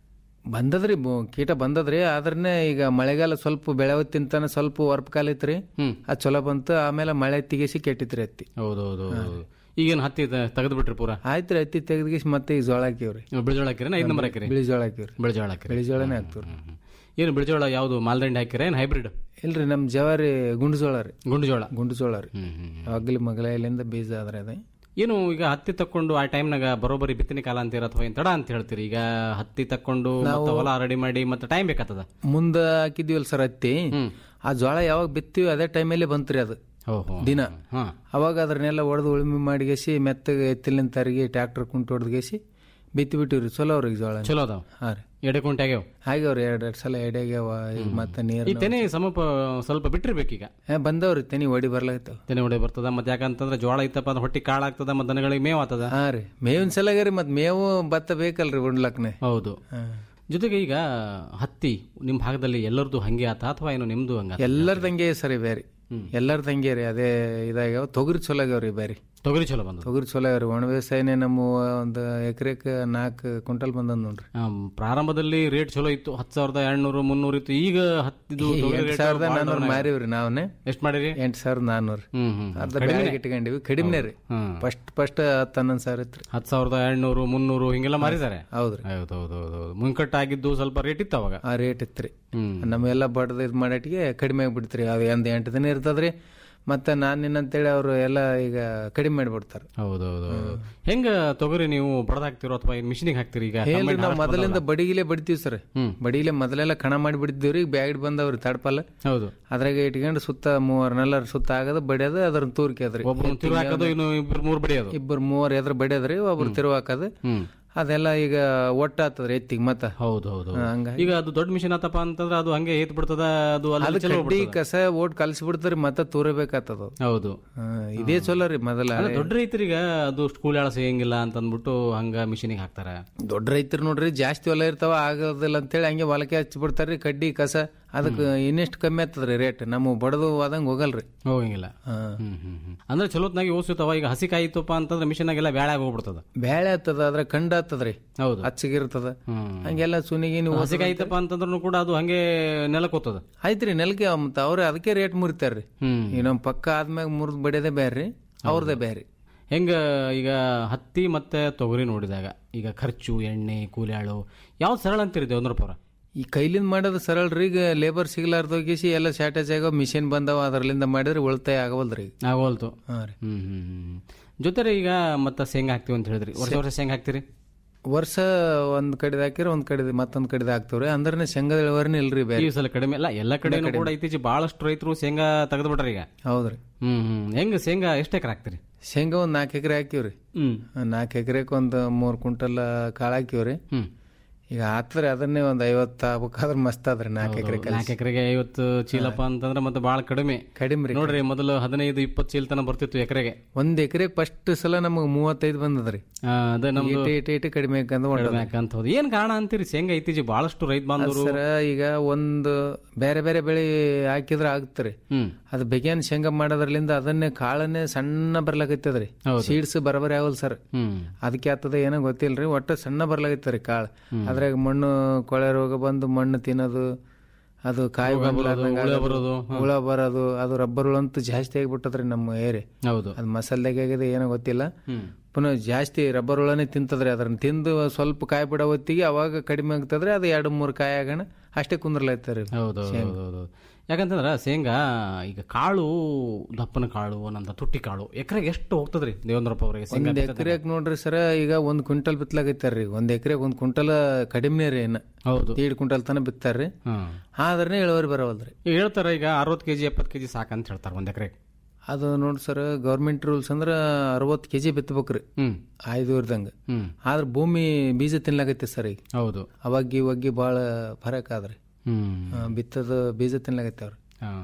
ಬಂದದ್ರಿ ಬು- ಕೀಟ ಬಂದದ್ರಿ ಆದ್ರನೇ ಈಗ ಮಳೆಗಾಲ ಸ್ವಲ್ಪ ಬೆಳೆ ಹೊತ್ತಿಂತಾನ ಸ್ವಲ್ಪ ವರ್ಪ್ ಕಾಲ ಐತ್ರಿ ಅದ್ ಚಲೋ ಬಂತು ಆಮೇಲೆ ಮಳೆ ತೆಗಿಸಿ ಕೆಟ್ಟಿತ್ರಿ ಹತ್ತಿ ಹೌದೌದು ಈಗೇನು ಹತ್ತಿ ತೆಗೆದು ಬಿಟ್ರಿ ಪೂರ ಆಯ್ತ್ರಿ ಹತ್ತಿ ತೆಗ್ದಿಗಿಸಿ ಮತ್ತೆ ಈಗ ಜೋಳ ಹಾಕಿವ್ರಿ ಬಿಳಿಜೋಳ ಹಾಕಿರಿ ಐದು ನಂಬರ್ ಹಾಕಿರಿ ಬಿಳಿ ಜೋಳ ಹಾಕಿವ್ರಿ ಬಿಳಿಜೋಳ ಹಾಕಿರಿ ಬಿಳಿ ಜೋಳನೇ ಹಾಕ್ತಿವ್ರಿ ಏನು ಬಿಳಿಜೋಳ ಯಾವುದು ಮಾಲ್ದಂಡಿ ಹಾಕಿರ ಏನು ಹೈಬ್ರಿಡ್ ಇಲ್ರಿ ನಮ್ ಜವಾರಿ ಗುಂಡು ಜೋಳ ರೀ ಗುಂಡು ಜೋಳ ಗುಂಡು ಜೋಳ ರೀ ಅಗ್ಲಿ ಮಗಲ ಇಲ್ಲಿಂದ ಬೀಜ ಆದ್ರೆ ಅದೇ ಏನು ಈಗ ಹತ್ತಿ ತಕೊಂಡು ಆ ಟೈಮ್ನಾಗ ಬರೋಬ್ಬರಿ ಬಿತ್ತನೆ ಕಾಲ ಅಂತೀರ ಅಥವಾ ಏನ್ ತಡ ಅಂತ ಹೇಳ್ತೀರಿ ಈಗ ಹತ್ತಿ ತಕೊಂಡು ಮತ್ತೆ ಹೊಲ ರೆಡಿ ಮಾಡಿ ಮತ್ತೆ ಟೈಮ್ ಬೇಕಾಗ್ತದ ಮುಂದ ಹಾಕಿದ್ವಲ್ ಸರ್ ಹತ್ತಿ ಆ ಜೋಳ ಯಾವಾಗ ಬಿತ್ತೀವಿ ಅದೇ ಟೈಮಲ್ಲಿ ಬಂತ್ರಿ ಅದು ಓಹೋ ದಿನ ಹಾ ಅವಾಗ ಅದನ್ನೆಲ್ಲ ಹೊಡೆದು ಉಳುಮೆ ಮಾಡಿಗೆಸಿ ಮೆತ್ತಗೆ ಎತ್ತಿಲಿನ ತರಗಿ ಟ್ರ್ಯಾಕ್ಟರ್ ಕುಂಟು ಹೊಡೆದ್ಗೆಸಿ ಬಿತ್ತಿ ಬಿಟ್ಟಿವ್ರಿ ಚಲೋ ಅವ್ರಿಗೆ ಜೋಳ ಚಲೋ ಅದಾವ ಹಾ ರೀ ಎಡೆ ಕುಂಟೆ ಆಗ್ಯಾವ ಆಗ್ಯಾವ್ರಿ ಎರಡ್ ಎರಡ್ ಸಲ ಎಡೆಗ್ಯಾವ ಈಗ ಮತ್ತೆ ಈ ನೀರು ತೆನೆ ಸಮಪ ಸ್ವಲ್ಪ ಬಿಟ್ಟಿರ್ಬೇಕೀಗ ಬಂದವ್ರಿ ತೆನಿ ಹೊಡಿ ಬರ್ಲಾಗ್ತಾವ ತೆನೆ ಹೊಡೆ ಬರ್ತದ ಮತ್ತೆ ಯಾಕಂತಂದ್ರೆ ಜೋಳ ಇತ್ತಪ್ಪ ಅಂದ್ರೆ ಹೊಟ್ಟಿ ಕಾಳಾಗ್ತದ ಮತ್ತೆ ದನಗಳಿಗೆ ಮೇವ್ ಆಗ್ತದ ಹಾ ರೀ ಮೇವಿನ ಸಲಗ ರೀ ಮತ್ ಮೇವು ಭತ್ತ ಬೇಕಲ್ರಿ ಉಣ್ಲಕ್ನೆ ಹೌದು ಜೊತೆಗೆ ಈಗ ಹತ್ತಿ ನಿಮ್ ಭಾಗದಲ್ಲಿ ಎಲ್ಲರದು ಹಂಗೆ ಆತ ಅಥವಾ ಏನು ನಿಮ್ದು ಹಂಗ ಎಲ್ಲರ ತಂಗೆ ಸರಿ ಬೇರೆ ಎಲ್ಲರ ತಂಗೆ ರೀ ಅದೇ ಇದಾಗ್ಯಾವ ತೊಗರಿ ಚಲೋ ಆಗ್ಯಾವ್ರಿ ಬೇರೆ ತೊಗರಿ ಚಲೋ ಬಂದ ತೊಗರಿ ಚಲೋ ಆಗ್ಯಾವ್ರಿ ಒಣ ಬೇಸಾಯನೇ ನಮ್ಮ ಒಂದು ಎಕರೆಕ್ ನಾಲ್ಕು ಕ್ವಿಂಟಲ್ ಬಂದದ್ ನೋಡ್ರಿ ಪ್ರಾರಂಭದಲ್ಲಿ ರೇಟ್ ಚಲೋ ಇತ್ತು ಹತ್ತು ಸಾವಿರದ ಎರಡ್ನೂರು ಮುನ್ನೂರು ಇತ್ತು ಈಗ ಹತ್ತಿದು ತೊಗರಿ ಎಂಟ್ rate ಸಾವಿರದ ಭಾಳ ನಾನ್ನೂರು down ಆಗಿದೆ. ಮಾರಿವ್ರಿ ನಾವನೇ ಎಷ್ಟ್ ಮಾಡಿರಿ ಎಂಟು ಸಾವಿರದ ನಾನ್ನೂರು ಹ್ಮ್ ಹ್ಮ್ ಅರ್ಧ ಬ್ಯಾಗ್ ಇಟ್ಕೊಂಡಿವಿ ಕಡಿಮೆನೆ ರೀ ಹ್ಮ್. ಫಸ್ಟ್ ಫಸ್ಟ್ ಹತ್ತು ಹನ್ನೊಂದು ಸಾವಿರ ಇತ್ತು ಹತ್ತು ಸಾವಿರದ ಎರಡ್ನೂರು ಮುನ್ನೂರು ಹಿಂಗೆಲ್ಲ ಮಾರಿದ್ದಾರೆ ಹೌದ್ರಿ ಹೌದು ಹೌದು ಹೌದು ಹೌದು ಮುಂಕಟ್ಟಾಗಿದ್ದು ಸ್ವಲ್ಪ ರೇಟ್ ಇತ್ತು ಅವಾಗ ಆ ರೇಟ್ ಇತ್ರಿ ಹ್ಮ್ ನಮ್ಮೆಲ್ಲ ಬಡ್ದು ಇದು ಮಾಡಟ್ಟಿಗೆ ಕಡಿಮೆ ಆಗ್ಬಿಡ್ತ್ರಿ ಅದು ಒಂದು ಎಂಟು ದಿನ ಇರ್ತದ್ರಿ ಮತ್ತೆ ನಾನು ನಿನ್ನಂತೇಳಿ ಅವರು ಎಲ್ಲ ಈಗ ಕಡಿಮೆ ಮಾಡಿಬಿಡ್ತಾರೆ ಹೌದು ಹೌದು ಹೌದು ಹೆಂಗ ತೊಗರಿ ನೀವು ಬಡದಾಕ್ತಿರೋ ಅಥವಾ ಮಿಷಿನಿಗೆ ಹಾಕ್ತಿರಿ ಈಗ ಹೇಳ್ರಿ combine ನಾವು harvest ಮೊದಲಿಂದ ಬಡಿಗಿಲೆ ಬಡಿತೀವಿ ಸರ್ ಬಡಿಗಿಲೆ ಮೊದಲೆಲ್ಲ ಕಣ ಮಾಡಿ ಬಿಡ್ತೀವ್ರಿ ಈಗ ಬ್ಯಾಗ್ ಬಂದವ್ರಿ ತಡಪಲ್ಲ ಹೌದು ಅದ್ರಾಗ ಇಟ್ಕೊಂಡು ಸುತ್ತ ಮೂವರ್ನೆಲ್ಲ ಸುತ್ತ ಆಗದ ಬಡಿಯೋದು ಅದ್ರ ತೂರ್ಕೆ ಅದ್ರಿ ಒಬ್ರು ತಿರು ಹಾಕೋದು ಇನ್ನು ಇಬ್ರು ಮೂರು ಬಡಿಯೋದು ಇಬ್ಬರು ಮೂವರ್ ಎದ್ರ ಬಡಿಯೋದ್ರಿ ಒಬ್ರು ತಿರುವು ಹಾಕೋದು ಹ್ಮ್ ಅದೆಲ್ಲ ಈಗ ಒಟ್ಟ ಆಗ್ತದ್ರಿ ಎತ್ತಿಗೆ ಮತ್ತ ಹೌದು ಹೌದು ಹೌದು. ಹಂಗಾಗಿ ಈಗ ಅದು ದೊಡ್ಡ ಮಿಷಿನ್ ಆತಪ್ಪ ಅಂತಂದ್ರೆ ಅದು ಹಂಗೆ ಏತ್ ಬಿಡ್ತದ ಅದು ಅಲ್ಲಿ ಅದು ಚಲೋ ಕಡ್ಡಿ ಬಿಡ್ತದ. ಕಸ ಓಟ್ ಕಲ್ಸಿ ಬಿಡ್ತಾರಿ ಮತ್ತೆ ತೂರಬೇಕಾಗ್ತದ ಅದು. ಹೌದು ಹಾ, ಇದೇ ಚಲೋ ರೀ ಮೊದಲ ಅಂದ್ರೆ ದೊಡ್ಡ ರೈತರಿಗ ಅದು ಸ್ಕೂಲ್ ಎಳ ಸಿಗಂಗಿಲ್ಲ ಅಂತ ಅಂದ್ಬಿಟ್ಟು ಹಂಗ ಮಿಷಿನಿಗೆ ಹಾಕ್ತಾರ ದೊಡ್ಡ ರೈತರು ನೋಡ್ರಿ ಜಾಸ್ತಿ ಹೊಲ ಇರ್ತಾವ ಆಗೋದಿಲ್ಲ ಅಂತೇಳಿ ಹಂಗೆ ಹೊಲಕ್ಕೆ ಹಚ್ಚಿ ಬಿಡ್ತಾರ್ರಿ ಕಡ್ಡಿ ಕಸ ಅದಕ್ಕೆ ಇನ್ನೆಷ್ಟು ಕಮ್ಮಿ ಆಗ್ತದ್ರಿ ರೇಟ್ ನಮ್ಮ ಬಡದು ಆದಂಗೆ ಹೋಗಲ್ರಿ ಹೋಗಂಗಿಲ್ಲ ಹಾ. ಹ್ಮ್ ಹ್ಮ್ ಹ್ಮ್. ಅಂದ್ರೆ ಚಲೋತ್ನಾಗಿ ಓದಿಸ್ತಾವ ಈಗ ಹಸಿ ಕಾಯಿ ಇತ್ತಪ್ಪ ಅಂತಂದ್ರೆ ಮಿಷಿನಾಗೆಲ್ಲ ಬ್ಯಾಳಾಗಿ ಹೋಗ್ಬಿಡ್ತದ ಬ್ಯಾಳೆ ಆಗ್ತದ ಅದ್ರ ಕಂಡ ಆಗ್ತದ್ರಿ ಹೌದು ಹಚ್ಚಿಗಿರ್ತದ ಹ್ಮ್ ಹಂಗೆಲ್ಲ ಸುನಿಗಿ ನೀವು ಹಸಿ ಕಾಯಿ ಇತ್ತಪ್ಪ ಅಂತಂದ್ರೂ ಕೂಡ ಅದು ಹಂಗೆ ನೆಲಕ್ಕೆ ಹೋಗ್ತದ ಆಯ್ತ್ರಿ ನೆಲಕ್ಕೆ ಮತ್ತೆ ಅವ್ರ ಅದಕ್ಕೆ ರೇಟ್ ಮುರಿತಾರ್ರಿ ಹ್ಮ್ ಈ ನಮ್ಮ ಪಕ್ಕ ಆದ್ಮ್ಯಾಗ ಮುರಿದ್ ಬಡಿಯೋದೇ ಬ್ಯಾರ್ರಿ ಅವ್ರದೇ ಬ್ಯಾರಿ ಹೆಂಗ ಈಗ ಹತ್ತಿ ಮತ್ತೆ ತೊಗರಿ ನೋಡಿದಾಗ ಈಗ ಖರ್ಚು ಎಣ್ಣೆ ಕೂಲಿಯಾಳು ಯಾವ್ದು ಸರಳ ಅಂತೀರಿ ದೇವೇಂದ್ರಪ್ಪರ ಈ ಕೈಲಿಂದ ಮಾಡೋದು ಸರಳ ರೀ ಈಗ ಲೇಬರ್ ಸಿಗ್ಲಾರ್ದೋಗಿಸಿ ಎಲ್ಲ ಶಾರ್ಟೇಜ್ ಆಗೋ ಮಿಷಿನ್ ಬಂದಾವ ಅದರಲ್ಲಿಂದ ಮಾಡಿದ್ರೆ ಉಳಿತಾಯ ಆಗವಲ್ರಿ ಈಗ ಆಗೋಲ್ತು ಹಾ ರೀ ಹ್ಮ್ ಹ್ಮ್ ಹ್ಮ್ ಜೊತೆ ಈಗ ಮತ್ತೆ ಶೇಂಗಾ ಹಾಕ್ತಿವಿ ಅಂತ ಹೇಳಿದ್ರಿ ವರ್ಷ ವರ್ಷ ಶೇಂಗಾ ಹಾಕ್ತಿರಿ ವರ್ಷ ಒಂದ್ ಕಡೆದ ಹಾಕಿರ ಒಂದ್ ಕಡೆ ಮತ್ತೊಂದ್ ಕಡೆದ ಹಾಕ್ತವ್ರಿ ಅಂದ್ರೆ ಶೇಂಗಾದ ಇಳುವರಿನೇ ಇಲ್ರಿ ಬೇರೆ ಈ ಸಲ ಕಡಿಮೆ ಅಲ್ಲ ಎಲ್ಲ ಕಡೆನೂ ಕೂಡ ಇತ್ತೀಚೆಗೆ ಬಹಳಷ್ಟು ರೈತರು ಶೇಂಗಾ ತೆಗೆದು ಬಿಟ್ರಿ ಈಗ ಹೌದ್ರಿ ಹ್ಮ್ ಹ್ಮ್ ಹೆಂಗ ಶೇಂಗಾ ಎಷ್ಟು ಎಕರೆ ಹಾಕ್ತಿರಿ ಶೇಂಗಾ ಒಂದ್ ನಾಲ್ಕು ಎಕರೆ ಹಾಕಿವ್ರಿ ಹ್ಮ್ ನಾಲ್ಕು ಎಕರೆಕ್ ಒಂದ್ ಮೂರ್ ಕ್ವಿಂಟಲ್ ಕಾಳು ಹಾಕಿವ್ರಿ ಹ್ಮ್ ಈಗ ಆತ್ರಿ ಅದನ್ನೇ ಒಂದ್ ಐವತ್ತು ಆಗ್ಬೇಕಾದ್ರೆ ಮಸ್ತ್ ಆದ್ರಿ ನಾಲ್ಕು ಎಕರೆ ನಾಲ್ಕು ಎಕರೆಗೆ ಐವತ್ತು ಚೀಲಪ್ಪ ಅಂತಂದ್ರೆ ಮತ್ತೆ ಬಹಳ ಕಡಿಮೆ ಕಡಿಮೆ ರೀ ನೋಡ್ರಿ ಮೊದಲು ಹದಿನೈದು ಇಪ್ಪತ್ತು ಚೀಲ ತನ ಬರ್ತಿತ್ತು ಎಕರೆಗೆ ಒಂದ್ ಎಕರೆಗೆ ಫಸ್ಟ್ ಸಲ ನಮಗ್ ಮೂವತ್ತೈದು ಬಂದದ್ರಿ ಅದೇ ನಮ್ದು ಇಟ್ಟು ಇಟ್ಟು ಇಟ್ಟು ಕಡಿಮೆ ಹಾಕಂದ್ ಹೊಂಟದ. ಕಡಿಮೆ ಅಂತ ಹೋದ್ ಏನ್ ಕಾರಣ ಅಂತೀರಿ ಶೇಂಗಾ ಇತ್ತೀಚೆಗೆ ಬಹಳಷ್ಟು ರೈತ ಬಾಂಧವರು ಸರ ಈಗ ಒಂದು ಬೇರೆ ಬೇರೆ ಬೆಳೆ ಹಾಕಿದ್ರೆ ಆಗ್ತರಿ ಹ್ಮ್ ಅದು ಬೆಗ್ಯಾನ್ ಶೇಂಗಾ ಮಾಡೋದ್ರಲಿಂದ ಅದನ್ನೇ ಕಾಳನ್ನೇ ಸಣ್ಣ ಬರ್ಲಾಕತ್ತದ್ರಿ ಸೀಡ್ಸ್ ಬರಬರಿ ಆಗಲ್ ಸರ್ ಹ್ಮ್ ಅದಕ್ಕೆ ಆಗ್ತದ ಏನೋ ಗೊತ್ತಿಲ್ರಿ ಒಟ್ಟು ಸಣ್ಣ ಬರ್ಲಾಗತ್ತರಿ ಕಾಳು ಅದ್ರಾಗ ಮಣ್ಣು ಕೊಳೆ ರೋಗ ಬಂದು ಮಣ್ಣು ತಿನ್ನೋದು ಅದು ಕಾಯಿ ಬಂದ್ಲಾರ್ದಂಗ ಹುಳ ಬರೋದು ಹುಳ ಬರೋದು ಅದು ರಬ್ಬರ್ ಹುಳ ಅಂತೂ ಜಾಸ್ತಿ ಆಗಿಬಿಟ್ಟದ್ರಿ ನಮ್ಮ ಏರಿ ಹೌದು ಅದು ಮಸಾಲ್ದಾಗ ಆಗಿದೆ ಏನೋ ಗೊತ್ತಿಲ್ಲ ಹ್ಮ್ ಪುನಃ ಜಾಸ್ತಿ ರಬ್ಬರ್ ಹುಳನೇ ತಿಂತದ್ರಿ ಅದನ್ನ ತಿಂದು ಸ್ವಲ್ಪ ಕಾಯಿ ಬಿಡೋ ಹೊತ್ತಿಗೆ ಅವಾಗ ಕಡಿಮೆ ಆಗ್ತದ್ರಿ ಅದು ಎರಡು ಮೂರು ಕಾಯಿ ಆಗೋಣ ಅಷ್ಟೇ ಕುಂದ್ರಲಾಯ್ತಾರಿ ಹೌದು ಹೌದು ಹೌದು ಯಾಕಂತಂದ್ರ ಶೇಂಗಾ ಈಗ ಕಾಳು ದಪ್ಪನ ಕಾಳು ಒಂದೊಂದು ತುಟ್ಟಿ ಕಾಳು ಎಕರೆಗೆ ಎಷ್ಟು ಹೋಗ್ತದ್ರಿ ದೇವೇಂದ್ರಪ್ಪ ಅವರಿಗೆ ಶೇಂಗಾ ಒಂದ್ ಎಕರೆಕ್ ನೋಡ್ರಿ ಸರ ಈಗ ಒಂದ್ ಕ್ವಿಂಟಲ್ ಬಿತ್ತಲಾಗೈತಾರ್ರಿ ಒಂದ್ ಎಕರೆಗೆ ಒಂದ್ ಕ್ವಿಂಟಲ್ ಕಡಿಮೆ ರೀ ಏನ ಹೌದು ದೀಡ್ ಕ್ವಿಂಟಲ್ ತನ ಬಿತ್ತಾರ್ರಿ ಹ್ಮ್ ಆದ್ರೆ ಇಳುವರಿ ಬರವಲ್ರಿ ಈಗ ಹೇಳ್ತಾರ ಈಗ ಅರವತ್ತು ಕೆಜಿ ಎಪ್ಪತ್ತು ಕೆಜಿ ಸಾಕಂತ ಹೇಳ್ತಾರ ಒಂದ್ ಎಕರೆಗೆ ಅದು ನೋಡ್ರಿ ಸರ್ ಗೌರ್ಮೆಂಟ್ ರೂಲ್ಸ್ ಅಂದ್ರ ಅರವತ್ತು ಕೆಜಿ ಬಿತ್ತಬೇಕ್ರಿ ಹ್ಮ್ ಐದು ಇರ್ದಂಗ ಹ್ಮ್ ಆದ್ರ ಭೂಮಿ ಬೀಜ ತಿನ್ಲಾಗೈತಿ ಸರ್ ಈಗ ಹೌದು ಅವಾಗ ಇವಾಗ ಭಾಳ ಫರಕ್ ಆದ್ರಿ ಹ್ಮ್ ಆ, ಬಿತ್ತದ ಬೀಜ ತಿನ್ಲಾಗೈತೆ ಅವ್ರಿ ಹಾ.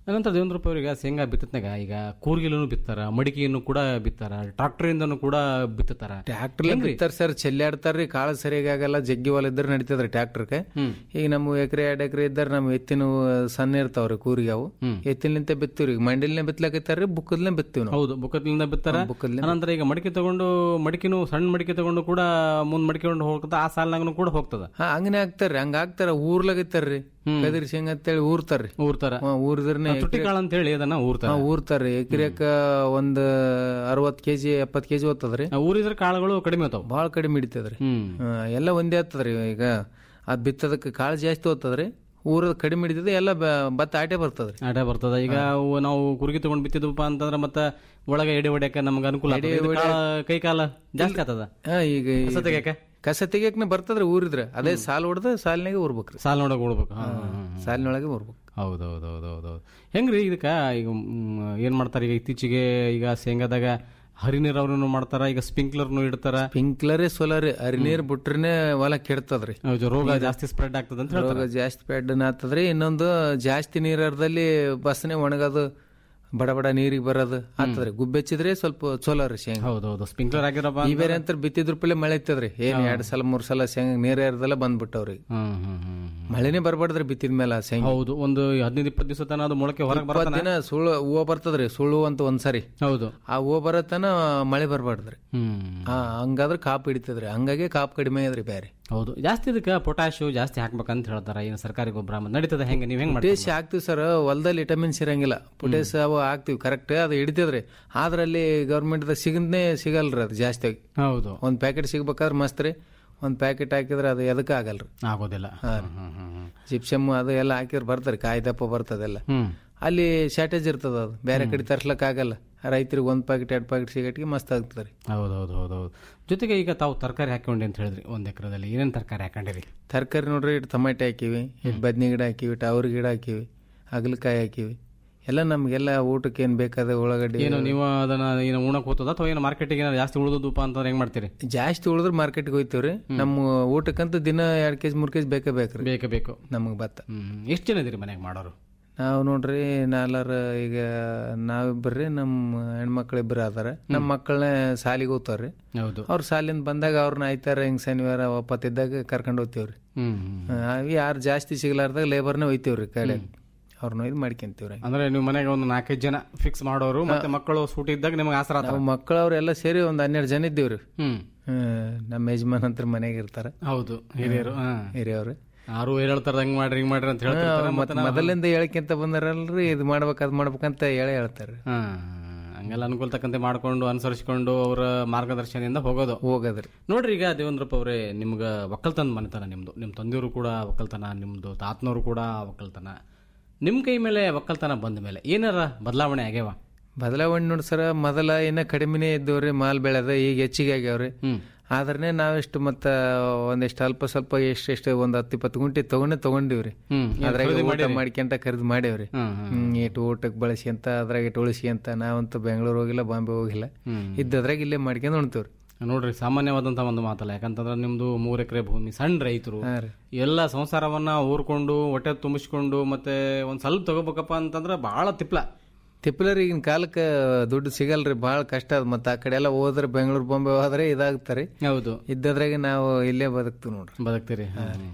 ಅನಂತರ ದೇವೇಂದ್ರಪ್ಪ ಅವರಿಗೆ ಶೇಂಗಾ ಬಿತ್ತತ್ನಾಗ ಈಗ ಕೂರ್ಗಿಲೂ ಬಿತ್ತಾರ ಮಡಿಕೆಯನ್ನು ಕೂಡ ಬಿತ್ತಾರ ಟ್ರಾಕ್ಟರಿಂದನೂ ಕೂಡ ಬಿತ್ತತಾರ ಟ್ರ್ಯಾಕ್ಟರ್ ಬಿತ್ತಾರ ಸರ್ ಚೆಲ್ಲಾಡ್ತಾರ್ರಿ ಕಾಳು ಸರಿಯಾಗಿ ಆಗಲ್ಲ ಜಗ್ಗಿ ಹೊಲ ಇದ್ರೆ ನಡೀತದ್ರಿ ಟ್ರ್ಯಾಕ್ಟರ್ಗೆ ಈಗ ನಮ್ಮ ಎಕರೆ ಎರಡ್ ಎಕರೆ ಇದ್ದಾರೆ ನಮ್ಮ ಎತ್ತಿನ ಸಣ್ಣ ಇರ್ತಾವ್ರಿ ಕೂರಿಗೆ ಅವು ಎತ್ತಿನಂತೆ ಬಿತ್ತೀವ್ರಿ ಮಂಡಿಲ್ನೇ ಬಿತ್ಲಕತ್ತಾರ್ರಿ ಬುಕ್ಕದ್ಲೇ ಬಿತ್ತೀವಿ ನಾವು ಹೌದು ಬುಕ್ಕದಿಂದ ಬಿತ್ತಾರ ಬುಕ್ಕದ್ಲೆ ಅನಂತರ ಈಗ ಮಡಿಕೆ ತಗೊಂಡು ಮಡಿಕೆನು ಸಣ್ಣ ಮಡಿಕೆ ತಗೊಂಡು ಕೂಡ ಮುಂದ್ ಮಡಿಕೆಕೊಂಡು ಹೋಗ್ತದ ಆ ಸಾಲಿನಾಗನು ಕೂಡ ಹೋಗ್ತದ ಹಾ ಹಂಗನೇ ಆಗ್ತಾರ್ರಿ ಹಂಗ ಆಗ್ತಾರ ಊರ್ಲಾಗತ್ತಾರ್ರಿ ಕದಿರಿ ಶೇಂಗ ಅಂತೇಳಿ ಊರ್ತಾರ್ರಿ ಊರ್ತಾರ ಹಾ, ಊರ್ದ್ರನೆ ತುಟ್ಟಿ ಕಾಳು ಅಂತ ಹೇಳಿ ಅದನ್ನ ಊರ್ತಾರ ಹಾ, ಊರ್ತಾರ್ರಿ ಎಕರೆಕ ಒಂದ್ ಅರವತ್ ಕೆಜಿ ಎಪ್ಪತ್ ಕೆಜಿ ಓದ್ತದ್ರಿ ಆ ಊರಿದ್ರ ಕಾಳುಗಳು ಕಡಿಮೆ ಆತಾವ ಭಾಳ ಕಡಿಮೆ ಹಿಡಿತದ್ರಿ ಹ್ಮ್ ಹಾ, ಎಲ್ಲ ಒಂದೇ ಆಗ್ತದ್ರಿ ಈಗ ಅದ್ ಬಿತ್ತದಕ್ಕೆ ಕಾಳು ಜಾಸ್ತಿ ಓದ್ತದ್ರಿ ಊರದ ಕಡಿಮೆ ಹಿಡಿತದೆ ಎಲ್ಲ ಬ- ಭತ್ತ ಆಟೆ ಬರ್ತದ್ರಿ ಆಟ ಬರ್ತದ ಈಗ ಅವು ನಾವು ಕುರುಗಿ ತಗೊಂಡ್ ಬಿತ್ತಿದ್ವಪ್ಪ ಅಂತಂದ್ರ ಮತ್ತ ಒಳಗ ಎಡೆ ಹೊಡ್ಯಾಕ ನಮ್ಗೆ ಅನುಕೂಲ ಆಗ್ತದ. ಇದು ಕಾಳ- ಕೈ ಕಾಲ ಜಾಸ್ತಿ ಆಗ್ತದ ಹಾ ಈಗ ಈ- ಕಸ ತೆಗ್ಯಾಕ? ಕಸ ತೆಗಿಯಕ್ನ ಬರ್ತದ್ರಿ ಊರಿದ್ರ ಅದೇ ಸಾಲ್ ಹೊಡೆದ ಸಾಲಿನಾಗೆ ಊರ್ಬೇಕ್ರಿ ಸಾಲ್ ನೋಡಕ್ ಉಳ್ಬೇಕು ಹಾ, ಹಾ, ಹಾ. ಸಾಲಿನೊಳಗೆ ಊರ್ಬೇಕು ಹೌದೌದೌದೌದು ಹೆಂಗ್ರಿ ಇದಕ್ಕ ಈಗ ಮ್, ಏನ್ ಮಾಡ್ತಾರ ಈಗ ಇತ್ತೀಚೆಗೆ ಈಗ ಶೇಂಗಾದಾಗ ಹರಿ ನೀರಾವರಿನೂ ಮಾಡ್ತಾರ ಈಗ ಸ್ಪ್ರಿಂಕ್ಲರ್ನು ಇಡ್ತಾರ ಸ್ಪ್ರಿಂಕ್ಲರೇ ಸೋಲಾರಿ ಹರಿ ನೀರ್ ಬಿಟ್ರನೆ ಹೊಲ ಕೆಡ್ತದ್ರಿ ಹೌದು, ರೋಗ ಜಾಸ್ತಿ ಸ್ಪ್ರೆಡ್ ಆಗ್ತದ ಅಂತ ಹೇಳ್ತಾರ ರೋಗ ಜಾಸ್ತಿ ಪೆಡ್ಡನ್ ಆಗ್ತದ್ರಿ ಇನ್ನೊಂದು ಜಾಸ್ತಿ ನೀರರ್ದಲ್ಲಿ ಬಸ್ನೆ ಒಣಗೋದು ಬಡ ಬಡ ನೀರಿಗೆ ಬರೋದು ಆಗ್ತದ್ರಿ ಗುಬ್ಬೆ ಹಚ್ಚಿದ್ರೆ ಸ್ವಲ್ಪ ಚೋಲಾರಿ ಶೇಂಗಾ ಹೌದೌದು ಸ್ಪ್ರಿಂಕ್ಲರ್ ಆಗಿರಪ್ಪ ಈ ಬೇರೆ ಅಂತ ಬಿತ್ತಿದ್ರ ಪಲೆ ಮಳೆ ಐತದ್ರಿ ಏನ್ ಎರಡ್ ಸಲ ಮೂರ್ ಸಲ ಶೇಂಗಾ ನೀರ್ ಏರ್ದೆಲ್ಲ ಬಂದ್ಬಿಟ್ಟವ್ರಿ ಹ್ಮ್ ಹ್ಮ್ ಹ್ಮ್ ಮಳೆನೇ ಬರ್ಬಾರ್ದ್ರಿ ಬಿತ್ತಿದ ಮೇಲೆ ಆ ಶೇಂಗಾ ಹೌದು ಒಂದು ಹದಿನೈದು ಇಪ್ಪತ್ತು ದಿವಸ ತನ ಅದು ಮೊಳಕೆ ಹೊರಗೆ ಇಪ್ಪತ್ತ್ ಬರ್ತಾನ ದಿನ ಸುಳ್ಳು ಹೂವು ಬರ್ತದ್ರಿ ಸುಳ್ಳು ಅಂತ ಒಂದ್ಸರಿ ಹೌದು ಆ ಹೂವು ಬರತನ ಮಳೆ ಬರ್ಬಾರ್ದ್ರಿ ಹ್ಮ್ ಆ ಹಂಗಾದ್ರೆ ಕಾಪ್ ಹಿಡಿತದ್ರಿ ಹಂಗಾಗಿ ಕಾಪ್ ಕಡಿಮೆ ಅದ್ರಿ ಬೇರೆ ಹೌದು ಜಾಸ್ತಿ ಇದಕ್ಕೆ ಪೊಟ್ಯಾಶು ಜಾಸ್ತಿ ಹಾಕ್ಬೇಕಂತ ಹೇಳ್ತಾರ ಏನು ಸರ್ಕಾರಿ ಗೊಬ್ಬರ ನಡೀತದ ಹೆಂಗೆ ನೀವ್ ಹೆಂಗ್ ಮಾಡ್ತೀರಿ ಪೊಟ್ಯಾಶ್ ಹಾಕ್ತಿವಿ ಸರ್ ಹೊಲದಲ್ಲಿ ವಿಟಮಿನ್ಸ್ ಇರಂಗಿಲ್ಲ ಪೊಟ್ಯಾಶ್ ಅವು ಹಾಕ್ತಿವಿ ಕರೆಕ್ಟ್ ಅದು ಹಿಡಿತದ್ರಿ ಆದ್ರೆ ಅಲ್ಲಿ ಗೌರ್ಮೆಂಟ್ ಸಿಗದೇ ಸಿಗಲ್ರಿ ಅದು ಜಾಸ್ತಿ ಆಗಿ ಹೌದು ಒಂದ್ ಪ್ಯಾಕೆಟ್ ಸಿಗ್ಬೇಕಾದ್ರೆ ಮಸ್ತ್ ರೀ ಒಂದ್ ಪ್ಯಾಕೆಟ್ ಹಾಕಿದ್ರೆ ಅದು ಎದಕ್ಕೆ ಆಗಲ್ರಿ ಆಗೋದಿಲ್ಲ ಹ್ಮ್ ಹ್ಮ್ ಹ್ಮ್ ಜಿಪ್ಸಮ್ ಅದು ಎಲ್ಲ ಹಾಕಿದ್ರೆ ಬರ್ತಾರೆ ಕಾಯಿ ದಪ್ಪ ಬರ್ತದೆಲ್ಲ ಹ್ಮ್ ಅಲ್ಲಿ ಶಾರ್ಟೇಜ್ ಇರ್ತದ ಅದು ಬೇರೆ ಕಡೆ ತರ್ಸ್ಲಕ್ ಆಗಲ್ಲ ರೈತರಿಗೆ ಒಂದ್ ಪ್ಯಾಕೆಟ್ ಎರಡು ಪ್ಯಾಕೆಟ್ ಸಿಗಟ್ಟಿಗೆ ಮಸ್ತ್ ಆಗ್ತದ್ರಿ ಹೌದು ಹೌದು ಹೌದು ಹೌದು ಜೊತೆಗೆ ಈಗ ತಾವು ತರಕಾರಿ ಹಾಕೊಂಡಿ ಅಂತ ಹೇಳಿದ್ರಿ ಒಂದ್ ಎಕರೆದಲ್ಲಿ ಏನೇನ್ ತರಕಾರಿ ಹಾಕೊಂಡಿರಿ ತರಕಾರಿ ನೋಡ್ರಿ ಇಟ್ಟು ಟೊಮೆಟೊ ಹಾಕಿವಿ ಇಟ್ಟು ಬದ್ನಿ ಗಿಡ ಹಾಕಿವಿ ಇಟ್ಟು ಅವ್ರ ಗಿಡ ಹಾಕಿವಿ ಅಗಲಕಾಯಿ ಹಾಕಿವಿ ಎಲ್ಲ ನಮ್ಗೆಲ್ಲ ಊಟಕ್ಕೆ ಏನ್ ಬೇಕಾದ ಉಳ್ಳಾಗಡ್ಡಿ ಏನು ನೀವು ಅದನ್ನ ಏನು ಉಣಕ್ ಹೋಗ್ತದ ಅಥವಾ ಏನು ಮಾರ್ಕೆಟಿಗೆ ಏನಾದ್ರು ಜಾಸ್ತಿ ಉಳಿದಪ್ಪ ಅಂತಂದ್ರೆ ಹೆಂಗ್ ಮಾಡ್ತೀರಿ ಜಾಸ್ತಿ ಉಳಿದ್ರೆ ಮಾರ್ಕೆಟ್ಗೆ ಹೋಯ್ತೀವ್ರಿ ನಮ್ಮ ಊಟಕ್ಕಂತೂ ದಿನ ಎರಡ್ ಕೆಜಿ ಮೂರ್ ಕೆಜಿ ಬೇಕೇ ಬೇಕ್ರಿ ಬೇಕೇ ಬೇಕು ನಮಗ್ ಭತ್ತ ಹ್ಮ್ ಎಷ್ಟು ಜನ ಇದೀರಿ ಮನೆಗೆ ಮಾಡೋರು ನಾವು ನೋಡ್ರಿ ನಾಲ್ವರ ಈಗ ನಾವಿಬ್ಬರ್ರಿ ನಮ್ಮ ಹೆಣ್ಮಕ್ಳು ಇಬ್ಬರು ಅದಾರ ನಮ್ಮ ಮಕ್ಕಳನ್ನ ಸಾಲಿಗೆ ಹೋಗ್ತಾವ್ರಿ ಹೌದು ಅವ್ರ ಸಾಲಿಂದ ಬಂದಾಗ ಅವ್ರನ್ನ ಆಯ್ತಾರ ಹಿಂಗ್ ಶನಿವಾರ ಒಪ್ಪತ್ತಿದ್ದಾಗ ಕರ್ಕೊಂಡು ಹೋಗ್ತೀವ್ರಿ ಹ್ಮ್ ಹ್ಮ್. ಯಾರು ಜಾಸ್ತಿ ಸಿಗ್ಲಾರ್ದಾಗ ಲೇಬರ್ನ ಒಯ್ತೀವ್ರಿ ಕಡೆ ಅವ್ರನ್ನ ಒಯ್ದು ಮಾಡ್ಕೊಂತೀವ್ರಿ ಅಂದ್ರೆ ನೀವು ಮನೆಗೆ ಒಂದು ನಾಲ್ಕೈದು ಜನ ಫಿಕ್ಸ್ ಮಾಡೋರು ಮತ್ತೆ ಮಕ್ಕಳು ಸೂಟಿ ಇದ್ದಾಗ ನಿಮಗೆ ಆಸರ ನಾವು ಮಕ್ಕಳು ಅವ್ರೆಲ್ಲ ಸೇರಿ ಒಂದ್ ಹನ್ನೆರಡು ಜನ ಇದ್ದೀವ್ರಿ ಹ್ಮ್ ಹ್ಮ್, ನಮ್ಮ ಯಜಮಾನ್ ಹತ್ರ ಮನೆಗೆ ಇರ್ತಾರ ಹೌದು ಹಿರಿಯರು ಹಾ ಹಿರಿಯವ್ರು ಯಾರು ಹೇಳ್ತಾರ ಹಂಗ್ ಮಾಡ್ರಿ ಹಿಂಗ್ ಮಾಡ್ರಿ ಅಂತ ಹೇಳ್ತಿರ್ತಾರೆ ಮತ್ತೆ ಮೊದಲಿಂದ ಹೇಳ್ಕೊಂತ ಬಂದಾರಲ್ರಿ ಇದು ಮಾಡ್ಬೇಕು ಅದ್ ಮಾಡ್ಬೇಕಂತ ಹೇಳೇ ಹೇಳ್ತಾರ್ರಿ ಹಾ ಹಂಗೆಲ್ಲ ಅನುಕೂಲ ತಕ್ಕಂತೆ ಮಾಡ್ಕೊಂಡು ಅನುಸರಿಸಿಕೊಂಡು ಅವರ ಮಾರ್ಗದರ್ಶನದಿಂದ ಹೋಗೋದು ಹೋಗದ್ರಿ ನೋಡ್ರಿ ಈಗ ದೇವೇಂದ್ರಪ್ಪ ಅವರೇ ನಿಮ್ಗ ಒಕ್ಕಲ್ತನ ಮನೆತನ ನಿಮ್ದು ನಿಮ್ ತಂದೆಯವರು ಕೂಡ ಒಕ್ಕಲ್ತನ ನಿಮ್ದು ತಾತನವರು ಕೂಡ ಒಕ್ಕಲ್ತನ ನಿಮ್ ಕೈ ಮೇಲೆ ಒಕ್ಕಲ್ತನ ಬಂದ ಮೇಲೆ ಏನಾರ ಬದಲಾವಣೆ ಆಗ್ಯಾವ ಬದಲಾವಣೆ ನೋಡಿ ಸರ ಮೊದಲ ಏನ ಕಡಿಮೆನೇ ಇದ್ದವ್ರಿ ಮಾಲ್ ಬೆಳೆದ ಈಗ ಹೆಚ್ಚಿಗೆ ಆಗ್ಯಾವ್ರಿ ಹ್ಮ್ ಆದ್ರೆ ನಾವೆಷ್ಟು ಮತ್ತ ಒಂದಿಷ್ಟು ಅಲ್ಪ ಸ್ವಲ್ಪ ಎಷ್ಟೆಷ್ಟು ಒಂದ್ ಹತ್ತು ಇಪ್ಪತ್ತು ಗುಂಟೆ ತಗೊಂಡೇ ತಗೊಂಡಿವ್ರಿ ಹ್ಮ್ ಅದ್ರಾಗ ಊಟ ಮಾಡ್ಕೊಂತ ಖರೀದಿ ಮಾಡೇವ್ರಿ ಹ್ಮ್ ಹ್ಮ್ ಹ್ಮ್ ಇಟ್ಟು ಊಟಕ್ಕೆ ಬಳಸಿ ಅಂತ ಅದ್ರಾಗ ಇಟ್ಟು ಉಳಿಸಿ ಅಂತ ನಾವಂತೂ ಬೆಂಗಳೂರು ಹೋಗಿಲ್ಲ ಬಾಂಬೆ ಹೋಗಿಲ್ಲ ಹ್ಮ್ ಇದ್ದದ್ರಾಗ ಇಲ್ಲೇ ಮಾಡ್ಕೊಂಡ್ ಉಣ್ತೀವ್ರಿ ನೋಡ್ರಿ ಸಾಮಾನ್ಯವಾದಂತ ಒಂದು ಮಾತಲ್ಲ ಯಾಕಂತಂದ್ರೆ ನಿಮ್ದು ಮೂರ್ ಎಕರೆ ಭೂಮಿ ಸಣ್ಣ ರೈತರು ಹಾ ರೀ ಎಲ್ಲ ಸಂಸಾರವನ್ನ ಊರ್ಕೊಂಡು ಹೊಟ್ಟೆ ತುಂಬಿಸ್ಕೊಂಡು ಮತ್ತೆ ಒಂದ್ ಸ್ವಲ್ಪ ತಗೋಬೇಕಪ್ಪ ಅಂತಂದ್ರೆ ಬಹಳ ತಿಪ್ಲ ತಿಪ್ಪಲರ್ ಈಗಿನ ಕಾಲಕ್ಕೆ ದುಡ್ಡು ಸಿಗಲ್ರಿ ಭಾಳ ಕಷ್ಟ ಅದ ಮತ್ತೆ ಆ ಕಡೆ ಎಲ್ಲ ಹೋದ್ರೆ ಬೆಂಗಳೂರು ಬಾಂಬೆ ಹೋದ್ರೆ ಇದಾಗ್ತಾರಿ ಹೌದು ಇದ್ದದ್ರಾಗ ನಾವು ಇಲ್ಲೇ ಬದುಕ್ತೀವಿ ನೋಡ್ರಿ ಬದುಕ್ತೀರಿ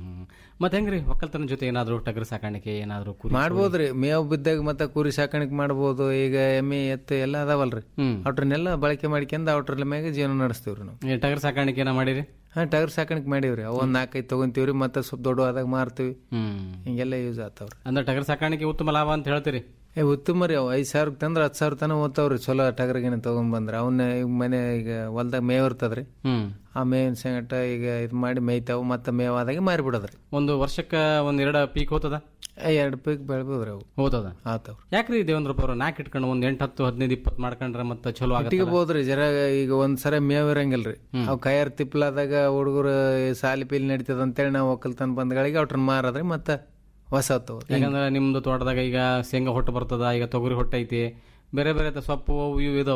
ಮತ್ತೆ ಹೆಂಗ್ರಿ ಒಕ್ಕಲ್ತನ ಜೊತೆ ಏನಾದ್ರು ಟಗರು ಸಾಕಾಣಿಕೆ ಏನಾದ್ರು ಕುರಿ ಮಾಡ್ಬೋದ್ರಿ ಮೇವ್ ಬಿದ್ದಾಗ ಮತ್ತೆ ಕುರಿ ಸಾಕಾಣಿಕೆ ಮಾಡ್ಬೋದು ಈಗ ಎಮ್ಮೆ ಎತ್ತು ಎಲ್ಲ ಅದಾವಲ್ರಿ ಹ್ಮ್ ಅವ್ರನ್ನೆಲ್ಲ ಬಳಕೆ ಮಾಡ್ಕೊಂಡ್ ಅವ್ರ ಮ್ಯಾಗ ಜೀವನ ನಡೆಸ್ತೀವ್ರಿ ನಾವು ಏ, ಟಗರು ಸಾಕಾಣಿಕೆ ಏನ ಮಾಡಿರಿ ಹಾ ಟಗರ್ ಸಾಕಾಣಿಕೆ ಮಾಡೀವ್ರಿ ಅವ್ ಒಂದ್ ನಾಲ್ಕೈದು ತಗೊಂತೀವ್ರಿ ಮತ್ತೆ ಸ್ವಲ್ಪ ದೊಡ್ಡ ಆದಾಗ ಮಾರ್ತೀವಿ ಹ್ಮ್ ಹಿಂಗೆಲ್ಲ ಯೂಸ್ ಆತಾವ್ರಿ ಅಂದ್ರೆ ಟಗರು ಸಾಕಾಣಿಕೆ ಉತ್ತಮ ಲಾಭ ಅಂತ ಹೇಳ್ತೀರಿ ಏ ಉತ್ತಮ ರೀ ಅವ್ ಐದ್ ಸಾವಿರಕ್ಕೆ ತಂದ್ರೆ ಹತ್ತು ಸಾವಿರ ತನಕ ಓದ್ತಾವ್ರಿ ಚಲೋ ಟಗರ್ಗೇನೆ ತಗೊಂಡ್ ಬಂದ್ರ ಅವನ್ನ ಈಗ ಮನೆ ಈಗ ಹೊಲ್ದಾಗ ಮೇವ್ ಇರ್ತದ್ರಿ ಹ್ಮ್ ಆ ಮೇವಿನ ಸಂಗಟ ಈಗ ಇದು ಮಾಡಿ ಮೇಯ್ತಾವು ಮತ್ತೆ ಮೇವ್ ಆದಾಗ ಮಾರಿಬಿಡೋದ್ರಿ ಒಂದು ವರ್ಷಕ್ಕ ಒಂದ್ ಎರಡ ಪೀಕ್ ಹೋತದ ಎರಡು ಪೀಕ್ ಬೆಳ್ಬೋದ್ರಿ ಅವು ಹೋತದ ಆತಾವ್ರಿ ಯಾಕ್ರಿ ದೇವೇಂದ್ರಪ್ಪ ಅವ್ರು ನಾಲ್ಕು ಇಟ್ಕೊಂಡು ಒಂದ್ ಎಂಟು ಹತ್ತು ಹದಿನೈದು ಇಪ್ಪತ್ತು ಮಾಡ್ಕೊಂಡ್ರೆ ಮತ್ತೆ ಚಲೋ ಆಗತ್ತೆ ಇಟ್ಕೋಬೋದ್ರಿ ಜರ ಈಗ ಒಂದ್ಸರ ಮೇವ್ ಇರಂಗಿಲ್ರಿ ಅವ್ ಕೈಯಾರ ತಿಪ್ಲಾದಾಗ ಹುಡುಗರು ಸಾಲಿ ಪೀಲಿ ನಡೀತದ ಅಂತೇಳಿ ನಾವು ಒಕ್ಕಲ್ತನ ಬಂದ್ಗಳಿಗೆ ಅವ್ರನ್ನ ಮಾರದ್ರಿ ಮತ್ತೆ ಹೊಸ ತಗೋರಿ ಯಾಕಂದ್ರೆ ನಿಮ್ದು ತೋಟದಾಗ ಈಗ ಶೇಂಗಾ ಹೊಟ್ಟು ಬರ್ತದ ಈಗ ತೊಗರಿ ಹೊಟ್ಟೆ ಐತಿ ಬೇರೆ ಬೇರೆ ತ- ಸೊಪ್ಪು ಅವು ಇವು ಇದಾವ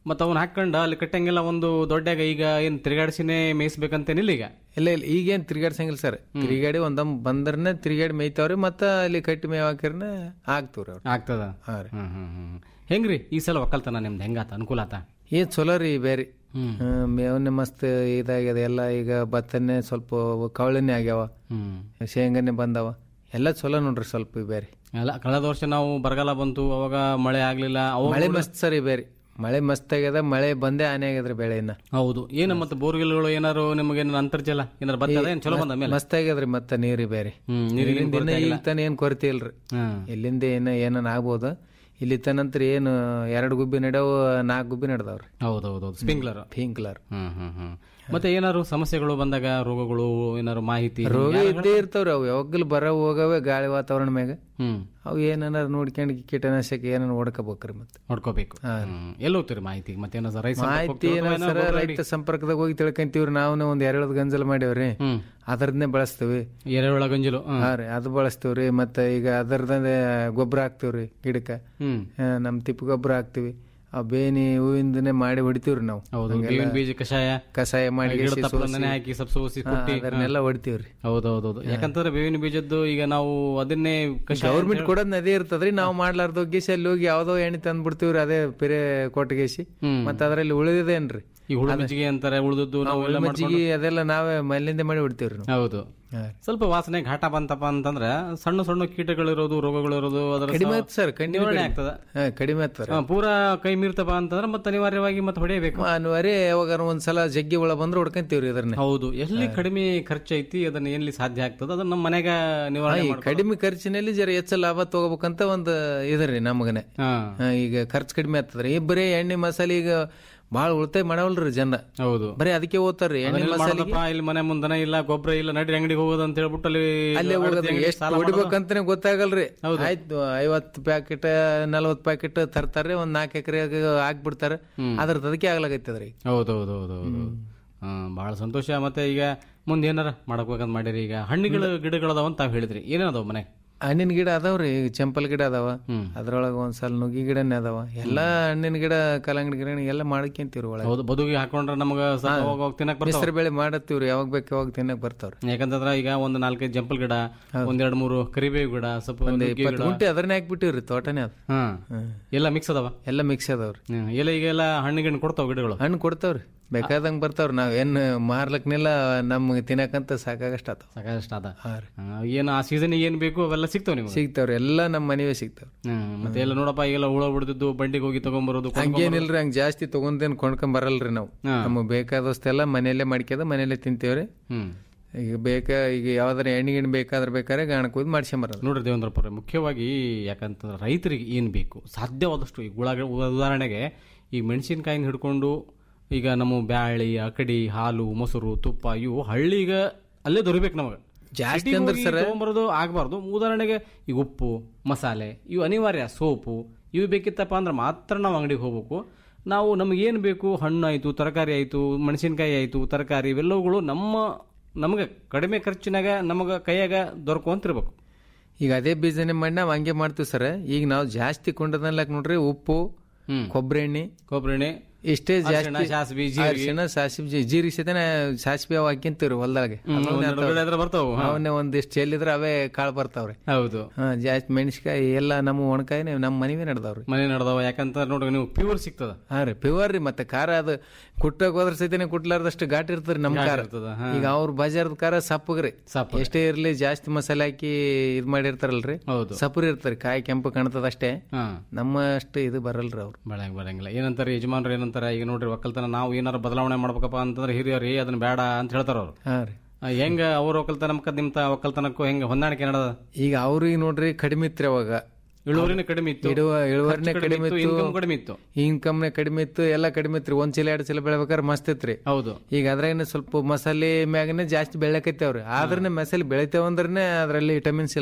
ಮತ್ತ ಅವನ್ ಹಾಕೊಂಡ ಅಲ್ಲಿ ಕಟ್ಟಂಗೆಲ್ಲ ಒಂದು ದೊಡ್ಡಾಗ ಈಗ ಏನ್ ತಿರುಗಾಡಿಸಿನೇ ಮೇಯಿಸ್ಬೇಕಂತೇನಿಲ್ಲ ಈಗ ಇಲ್ಲ ಇಲ್ಲ ಈಗೇನ್ ತಿರ್ಗಾಡ್ಸಂಗಿಲ್ಲ ಸರ್ ತಿರುಗಾಡಿ ಒಂದಮ್ ಬಂದ್ರನೆ ತಿರುಗಾಡಿ ಮೇಯ್ತಾವ್ರಿ ಮತ್ತ ಅಲ್ಲಿ ಕಟ್ಟಿ ಮೇವ್ ಹಾಕಿರ್ನ ಹಾಕ್ತವ್ರಿ ಅವ್ರು ಆಗ್ತದ ಹಾ ರೀ ಹ್ಮ್ ಹ್ಮ್ ಹ್ಮ್ ಹೆಂಗ್ರಿ ಈ ಸಲ ಒಕ್ಕಲ್ತನ ನಿಮ್ದು ಹೆಂಗಾತ ಅನುಕೂಲ ಆತ ಏನ್ ಚಲೋ ರೀ ಬೇರೆ ಮೇವನ್ನೇ ಮಸ್ತ್ ಇದಾಗ್ಯದ ಎಲ್ಲ ಈಗ ಭತ್ತನೇ ಸ್ವಲ್ಪ ಕವಳನೆ ಆಗ್ಯಾವ ಹ್ಮ್ ಶೇಂಗಾನೆ ಬಂದವ ಎಲ್ಲ ಚಲೋ ನೋಡ್ರಿ ಸ್ವಲ್ಪ ಈ ಬೇರೆ ಅಲ್ಲ ಕಳೆದ ವರ್ಷ ನಾವು ಬರಗಾಲ ಬಂತು ಅವಾಗ ಮಳೆ ಆಗ್ಲಿಲ್ಲ ಅವಾಗ ಮಳೆ ಮಸ್ತ್ ಸರ್ ಈ ಬೇರೆ ಮಳೆ ಮಸ್ತ್ ಆಗ್ಯದ ಮಳೆ ಬಂದೇ ಆನೆ ಆಗ್ಯದ್ರಿ ಬೆಳೆ ಇನ್ನ ಹೌದು ಏನು ಮತ್ತೆ ಬೋರ್ವೆಲ್ಗಳು ಏನಾರು ನಿಮಗೆ ಏನಾರು ಅಂತರ್ಜಲ ಏನಾರು ಬರ್ತದ ಏನ್ ಚಲೋ ಬಂದ ಮೇಲೆ ಮಸ್ತ್ ಆಗ್ಯದ್ರಿ ಮತ್ತ ನೀರಿ ಬೇರೆ ಹ್ಮ್ ನೀರಿನ ಇಲ್ಲಿಂದ ಇನ್ನ ಈಗ ತನ ಏನ್ ಕೊರತೆ ಇಲ್ರಿ ಹ್ಮ್ ಇಲ್ಲಿಂದ ಏನ ಏನನ್ ಆಗ್ಬೋದು ಇಲ್ಲಿ ತನಂತರ ಏನು ಎರಡು ಗುಬ್ಬಿ ನಡ್ಯಾವ ನಾಲ್ಕು ಗುಬ್ಬಿ ನಡ್ದಾವ್ರಿ ಹೌದೌದು ಸ್ಪ್ರಿಂಕ್ಲರ್ ಪಿಂಕ್ಲರ್ ಹ್ಮ್ ಹ್ಮ್ ಹ್ಮ್ ಮತ್ತೆ ಏನಾರು ಸಮಸ್ಯೆಗಳು ಬಂದಾಗ ರೋಗಗಳು ಏನಾರು ಮಾಹಿತಿ ರೋಗ ಇದ್ದೇ ಇರ್ತಾವ್ರಿ ಅವು ಯಾವಾಗಲೂ ಬರ ಹೋಗವೆ ಗಾಳಿ ವಾತಾವರಣ ಮ್ಯಾಗ ಹ್ಮ್ ಅವು ಏನಾರ ನೋಡ್ಕೊಂಡು ಕೀಟನಾಶಕ ಏನಾರ ಹೊಡ್ಕೋಬೇಕ್ರಿ ಮತ್ತೆ ನೋಡ್ಕೋಬೇಕು ಎಲ್ಲಿ ಹೋಗ್ತೀರಿ ಮಾಹಿತಿ ಮತ್ತೆ ಏನೋ ರೈತ ಮಾಹಿತಿ ಏನ ಸರ ರೈತ ಸಂಪರ್ಕದಾಗ ಹೋಗಿ ತಿಳ್ಕೊಂತೀವ್ರಿ ನಾವು ಒಂದ್ ಎರಡ್ ಗಂಜಲ್ ಮಾಡೇವ್ರಿ ಹ್ಮ್ ಅದರದ್ನೇ ಬಳಸ್ತೀವಿ ಎರೆಹುಳ ಗಂಜಲು ಹ್ಮ್. ಹಾ ರೀ ಅದು ಬಳಸ್ತೀವ್ರಿ ಮತ್ತೆ ಈಗ ಅದರದೇ ಗೊಬ್ಬರ ಹಾಕ್ತಿವ್ರಿ ಗಿಡಕ್ಕ ಹ್ಮ್ ಆ, ನಮ್ ತಿಪ್ಪು ಗೊಬ್ಬರ ಹಾಕ್ತಿವಿ ಆ ಬೇನಿ ಹೂವಿಂದನೇ ಮಾಡಿ ಹೊಡಿತೀವ್ರಿ ನಾವು ಹೌದು ಬೇವಿನ ಬೀಜ ಕಷಾಯ ಕಷಾಯ ಮಾಡಿ ಗಿಡ ಗೆಸಿ ತಪ್ಪಲ ಸೋಸಿ, ನೆನೆ ಹಾಕಿ ಸ್ವಲ್ಪ ಸೋಸಿ ಹಾ, ಕುಟ್ಟಿ ಅದನ್ನೆಲ್ಲ ಹೊಡಿತೀವ್ರಿ ಹೌದೌದೌದು ಯಾಕಂತಂದ್ರೆ ಬೇವಿನ ಬೀಜದ್ದು ಈಗ ನಾವು ಅದನ್ನೇ ಕಷಾಯ ಗೌರ್ಮೆಂಟ್ ಕೊಡೋದ್ ನದಿ ಇರ್ತದ್ರಿ ನಾವು ಮಾಡ್ಲಾರ್ದ ಹೋಗಿಸಿ ಅಲ್ಲಿ ಹೋಗಿ ಯಾವ್ದೋ ಎಣ್ಣೆ ತಂದ್ ಬಿಡ್ತೀವ್ರಿ ಅದೇ ಪಿರೆ ಕೊಟ್ಟಿಗೆಸಿ ಮತ್ತೆ ಅದರಲ್ಲಿ ಉಳಿದಿದೇನ್ರಿ ಈ ಹುಳು ಮಜ್ಜಿಗೆ ಅಂತಾರೆ ಉಳಿದದ್ದು ನಾವು ಎಲ್ಲ ಮಜ್ಜಿಗೆ ಅದೆಲ್ಲ ನಾವೇ ಮಲ್ಲಿಂದ ಮಾಡಿ ಬಿಡ್ತೀವ್ರಿ ನಾವು ಹೌದು ಹಾ. ಸ್ವಲ್ಪ ವಾಸನೆ ಘಾಟ ಬಂತಪ್ಪ ಅಂತಂದ್ರೆ ಸಣ್ಣ ಸಣ್ಣ ಕೀಟಗಳಿರೋದು ರೋಗಗಳಿರೋದು ಅದರ ಕಡಿಮೆ ಆಯ್ತು ಸರ್ ಕಣ್ಣಿ ನಿವಾರಣೆ ಆಗ್ತದ ಹಾ, ಕಡಿಮೆ ಆಯ್ತಾರ ಹಾ, ಪೂರಾ ಕೈ ಮೀರ್ತಪ್ಪ ಅಂತಂದ್ರೆ ಮತ್ತೆ ಅನಿವಾರ್ಯವಾಗಿ ಮತ್ತೆ ಹೊಡೆಯಬೇಕು ಅನಿವಾರ್ಯ ಯಾವಾಗ ಒಂದ್ಸಲ ಜಗ್ಗಿ ಒಳ ಬಂದ್ರೆ ಹೊಡ್ಕೊಂತೀವ್ರಿ ಅದನ್ನ ಹೌದು ಎಲ್ಲಿ ಕಡಿಮೆ ಖರ್ಚೈತಿ ಅದನ್ನ ಎಲ್ಲಿ ಸಾಧ್ಯ ಆಗ್ತದ ಅದನ್ನ ನಮ್ಮ ಮನೆಗ ನಿವಾರಣೆ ಈ ಮಾಡ್ಕೊಳ್ಳೋದು. ಕಡಿಮೆ ಖರ್ಚಿನಲ್ಲಿ ಜರ ಹೆಚ್ಚು ಲಾಭ ತಗೋಬೇಕಂತ ಒಂದು ಇದರಿ ನಮಗನೆ ಹಾ ಹಾ, ಈಗ ಖರ್ಚು ಕಡಿಮೆ ಆಗ್ತದ್ರಿ ಈ ಬರೀ ಎಣ್ಣೆ ಮಸಾಲೆ ಈಗ ಬಾಳ ಉಳಿತಾಯ ಮಾಡವಲ್ರಿ ಜನ ಹೌದು ಬರೀ ಅದಕ್ಕೆ ಓದ್ತಾರ್ರಿ ಎಣ್ಣೆ ಅದನ್ನೆಲ್ಲ ಮಸಾಲೆ ಮಾಡೋದಪ್ಪ, ಇಲ್ಲಿ ಮನೆ ಮುಂದನ ಇಲ್ಲ ಗೊಬ್ಬರ ಇಲ್ಲ ನಡಿ ಅಂಗಡಿಗೆ ಹೋಗೋದು ಅಂತ ಹೇಳ್ಬಿಟ್ಟು ಅಲ್ಲಿ ಅಲ್ಲೇ ಅಡತಿ ಹೋಗೋದು ಅಂಗಡಿ ಎಷ್ಟು ಸಾಲ ಮಾಡೋದು. ಹೊಡಿಬೇಕಂತಾನೆ ಗೊತ್ತಾಗಲ್ರಿ ಆಯ್ತು ಐವತ್ತು ಪ್ಯಾಕೆಟ್ ನಲ್ವತ್ತು ಪ್ಯಾಕೆಟ್ ತರ್ತಾರೆ ಒಂದ್ ನಾಲ್ಕು ಎಕರೆ ಹಾಕ್ಬಿಡ್ತಾರೆ ಅದ್ರದ್ದು ಅದಕ್ಕೆ ಆಗ್ಲಾಗೈತದ್ರಿ ಹೌದೌದೌದು ಹ್ಮ್ ಬಹಳ ಸಂತೋಷ ಮತ್ತೆ ಈಗ ಮುಂದೆ ಏನಾರ ಮಾಡಬೇಕಂತ ಮಾಡಿರಿ ಈಗ ಹಣ್ಣುಗಳ ಗಿಡಗಳದಾವ ಅಂತ ತಾವ್ ಹೇಳಿದ್ರಿ ಏನೇನದಾವ ಮನೆ ಹಣ್ಣಿನ ಗಿಡ ಅದಾವ್ರಿ ಈಗ ಚಂಪಲ್ ಗಿಡ ಅದಾವ ಅದ್ರೊಳಗ ಒಂದ್ಸಲ ನುಗ್ಗಿ ಗಿಡನೇ ಅದಾವ ಎಲ್ಲಾ ಹಣ್ಣಿನ ಗಿಡ ಕಲ್ಲಂಗಡಿ ಗಿಡ ಎಲ್ಲ ಮಾಡ್ಕೊಂತೀವ್ರಿ ಒಳಗೆ ಹೌದು ಬದುಕಿಗೆ ಹಾಕೊಂಡ್ರೆ ನಮಗ ಸ್ವಲ್ಪ ಅವಾಗ ಅವಾಗ ತಿನ್ನಕ್ ಬರ್ತಾವ ಹೆಸರು ಬೆಳೆ ಮಾಡತ್ತೀವ್ರಿ ಯಾವಾಗ ಬೇಕು ಯಾವಾಗ ತಿನ್ನಕ್ ಬರ್ತಾವ್ರಿ ಯಾಕಂತಂದ್ರ ಈಗ ಒಂದ್ ನಾಲ್ಕೈದು ಜಂಪಲ್ ಗಿಡ ಒಂದೆರಡು ಮೂರು ಕರಿಬೇವು ಗಿಡ ಸ್ವಲ್ಪ ನುಗ್ಗೆ ಇಪ್ಪತ್ತು ಗಿಡ ಗುಂಟೆ ಅದನ್ನೇ ಹಾಕ್ಬಿಟ್ಟಿವ್ರಿ ತೋಟನೇ ಅದು ಹಾ ಎಲ್ಲ ಮಿಕ್ಸ್ ಅದಾವ ಎಲ್ಲ ಮಿಕ್ಸ್ ಅದಾವ್ರಿ ಹ್ಮ್. ಎಲ್ಲ ಈಗ ಎಲ್ಲ ಹಣ್ಣಿಗೆ ಕೊಡ್ತಾವ ಗಿಡಗಳು ಹಣ್ಣು ಕೊಡ್ತಾವ್ರಿ ಬೇಕಾದಂಗ್ ಬರ್ತಾವ್ರಿ ನಾವ್ ಏನ್ ಮಾರ್ಲಕ್ನೆಲ್ಲ ನಮ್ಗೆ ತಿನ್ನಕಂತ ಸಾಕಾಗಷ್ಟ ಆತಾವ ಸಾಕಷ್ಟು ಅದ ಹಾ ರೀ ಹಾ, ಏನು ಆ ಸೀಸನ್ ಏನ್ ಬೇಕು ಅವೆಲ್ಲ ಸಿಗ್ತಾವ ನಿಮ್ಗೆ ಸಿಗ್ತಾವ್ರಿ ಎಲ್ಲ ನಮ್ಮ ಮನೆವೇ ಸಿಗ್ತಾವ್ರಿ ಹ್ಮ್. ಮತ್ತೆ ಎಲ್ಲ ನೋಡಪ್ಪ ಈಗೆಲ್ಲ ಹುಳ ಬಿಡ್ದಿದ್ದು ಬಂಡಿಗೆ ಹೋಗಿ ತಗೊಂಬರೋದು ಹಂಗೇನಿಲ್ರಿ ಹಂಗ ಜಾಸ್ತಿ ತಗೊಂಡೇನ್ ಕೊಂಡ್ಕೊಂಡ್ ಬರಲ್ರಿ ನಾವು ಹಾ. ನಮಗ್ ಬೇಕಾದಷ್ಟೆಲ್ಲ ಮನೆಯಲ್ಲೇ ಮಾಡ್ಕ್ಯದ ಮನೆಯಲ್ಲೇ ತಿಂತೇವ್ರಿ ಹ್ಮ್ ಈಗ ಬೇಕಾ ಈಗ ಯಾವ್ದಾರ ಎಣ್ಣೆ ಗಿಣ್ಣೆ ಬೇಕಾದ್ರೆ ಬೇಕಾದ್ರೆ ಗಾಣಕ್ ಹೋಗಿ ಮಾಡ್ಸ್ಕೊಂಬರಲ್ಲ ನೋಡ್ರಿ ದೇವೇಂದ್ರಪ್ಪ ಅವ್ರೆ, ಮುಖ್ಯವಾಗಿ ಯಾಕಂತಂದ್ರೆ ರೈತರಿಗೆ ಏನು ಬೇಕು ಸಾಧ್ಯವಾದಷ್ಟು ಈಗ ಉಳ ಉದಾಹರಣೆಗೆ ಈ ಮೆಣಸಿನ್ಕಾಯಿನ ಹಿಡ್ಕೊಂಡು ಈಗ ನಮ್ಮ ಬ್ಯಾಳಿ ಅಕಡಿ ಹಾಲು ಮೊಸರು ತುಪ್ಪ ಇವು ಹಳ್ಳಿಗ ಅಲ್ಲೇ ದೊರಿಬೇಕು ನಮಗೆ ಜಾಸ್ತಿ ಅಂದ್ರೆ ಸರ ತಗೊಂಬರೋದು ಆಗಬಾರ್ದು ಉದಾಹರಣೆಗೆ ಈಗ ಉಪ್ಪು ಮಸಾಲೆ ಇವು ಅನಿವಾರ್ಯ ಸೋಪು ಇವು ಬೇಕಿತ್ತಪ್ಪ ಅಂದ್ರೆ ಮಾತ್ರ ನಾವು ಅಂಗಡಿಗೆ ಹೋಗ್ಬೇಕು ನಾವು ನಮಗೇನು ಬೇಕು ಹಣ್ಣು ಆಯಿತು ತರಕಾರಿ ಆಯಿತು ಮೆಣಸಿನ್ಕಾಯಿ ಆಯಿತು ತರಕಾರಿ ಇವೆಲ್ಲವುಗಳು ನಮ್ಮ ನಮಗೆ ಕಡಿಮೆ ಖರ್ಚಿನಾಗ ನಮಗೆ ಕೈಯಾಗ ದೊರಕುವಂತಿರ್ಬೇಕು ಈಗ ಅದೇ ಬೀಜನೇ ಮಾಡಿ ನಾವ್ ಹಂಗೆ ಮಾಡ್ತೀವಿ ಸರ್ ಈಗ ನಾವು ಜಾಸ್ತಿ ಕೊಂಡದನ್ಲಕ್ ನೋಡ್ರಿ ಉಪ್ಪು ಹ್ಮ್. ಕೊಬ್ಬರಿ ಎಣ್ಣೆ ಕೊಬ್ಬರಿ ಎಣ್ಣೆ ಇಷ್ಟೇ ಅರಿಶಿಣ, ಜಾಸ್ತಿ ಸಾಸ್ವಿ, ಜೀರಿಗೆ. ಅರಿಶಿಣ ಸಾಸಿವೆ ಜೀ- ಜೀರಿಗೆ ಸತನ ಸಾಸಿವೆ ಅವು ಹಾಕ್ಯಂತೀವ್ರಿ ಹೊಲ್ದಾಗೆ ಬರ್ತಾವ ಅವನ್ನೇ ಒಂದಿಷ್ಟು ಚೆಲ್ಲಿದ್ರೆ ಅವೇ ಕಾಳು ಬರ್ತಾವ್ರಿ ಹೌದು ಹಾ ಜಾಸ್ತಿ ಮೆಣಸಿಕಾಯಿ ಎಲ್ಲ ನಮ್ಮ ಒಣಕಾಯಿನೇ ನಮ್ಮ ಮನೆವೇ ನಡ್ದಾವ್ರಿ ಮನೆ ನಡೆದವ ಯಾಕಂತ ನೋಡ್ರಿ ನೀವು ಪ್ಯೂರ್ ಸಿಗ್ತದ ಹಾ ರೀ ಪ್ಯೂರ್ ರೀ ಮತ್ತೆ ಖಾರ ಅದು ಕುಟ್ಟಕ್ ಹೋದ್ರ ಸೈತನೆ ಕುಟ್ಲಾರ್ದಷ್ಟು ಘಾಟ್ ಇರ್ತದ್ರಿ ನಮ್ ಖಾರ ಇರ್ತದ, ಹಾ. ಈಗ ಅವ್ರ ಬಜಾರ್ದ ಖಾರ ಸಪ್ಪಗ್ರಿ ಸಪ್ಪಗೆ. ಎಷ್ಟೇ ಇರ್ಲಿ ಜಾಸ್ತಿ ಮಸಾಲೆ ಹಾಕಿ ಇದ್ ಮಾಡಿರ್ತಾರಲ್ರಿ ಹೌದು ಸಪುರಿ ಇರ್ತಾರಿ ಕಾಯಿ ಕೆಂಪು ಕಾಣ್ತದ ಅಷ್ಟೇ ಹಾ ನಮ್ಮ ಅಷ್ಟು ಇದು ಬರಲ್ರಿ ಅವ್ರು ಬೆಳಂಗ್ ಬರಂಗಿಲ್ಲ ಏನಂತಾರೆ ಯಜಮಾನ್ರು ಏನಂತಾರೆ ಈಗ ನೋಡ್ರಿ ಒಕ್ಕಲ್ತನ ನಾವು ಏನಾರ ಬದಲಾವಣೆ ಮಾಡ್ಬೇಕಪ್ಪ ಅಂತಂದ್ರೆ ಹಿರಿಯರು ಏ ಅದನ್ನ ಬೇಡ ಅಂತ ಹೇಳ್ತಾರ ಅವ್ರು ಹಾ ರೀ ಆ, ಹೆಂಗ ಅವ್ರ ಒಕ್ಕಲ್ತನ ನಿಮ್ ತ ಒಕ್ಕಲ್ತನಕ್ಕೂ ಹೆಂಗ ಹೊಂದಾಣಿಕೆ ನಡೆದ ಈಗ ಅವ್ರಿಗೆ ನೋಡ್ರಿ ಕಡಿಮೆ ಇತ್ರಿ ಅವಾಗ ಇಳುವರಿನ ಕಡಿಮೆ ಇತ್ತು ಇಡುವ ಇಳುವರಿನೇ ಖರ್ಚು ಕಡಿಮೆ ಇತ್ತು ಇನ್ಕಮ್ ಕಡಿಮೆ ಇತ್ತು ಇನ್ಕಮ್ನೆ ಕಡಿಮೆ ಇತ್ತು ಎಲ್ಲ ಕಡಿಮೆ ಇತ್ರಿ ಒಂದ್ ಚೀಲ ಎರಡ್ ಚೀಲ ಬೆಳಿಬೇಕಾದ್ರೆ ಮಸ್ತ್ ಇತ್ರಿ ಹೌದು ಈಗ ಅದ್ರಾಗನೆ ಸ್ವಲ್ಪ ಮಸಾಲೆ ಮ್ಯಾಗನೆ ಜಾಸ್ತಿ ಬೆಳಕೈತೇವ್ರಿ ಆದ್ರನೆ ಮಸಾಲೆ ಬೆಳಿತೇವಂದ್ರನೆ ಅದ್ರಲ್ಲಿ ವಿಟಮಿನ್ಸ್ ಇಲ್ರಿ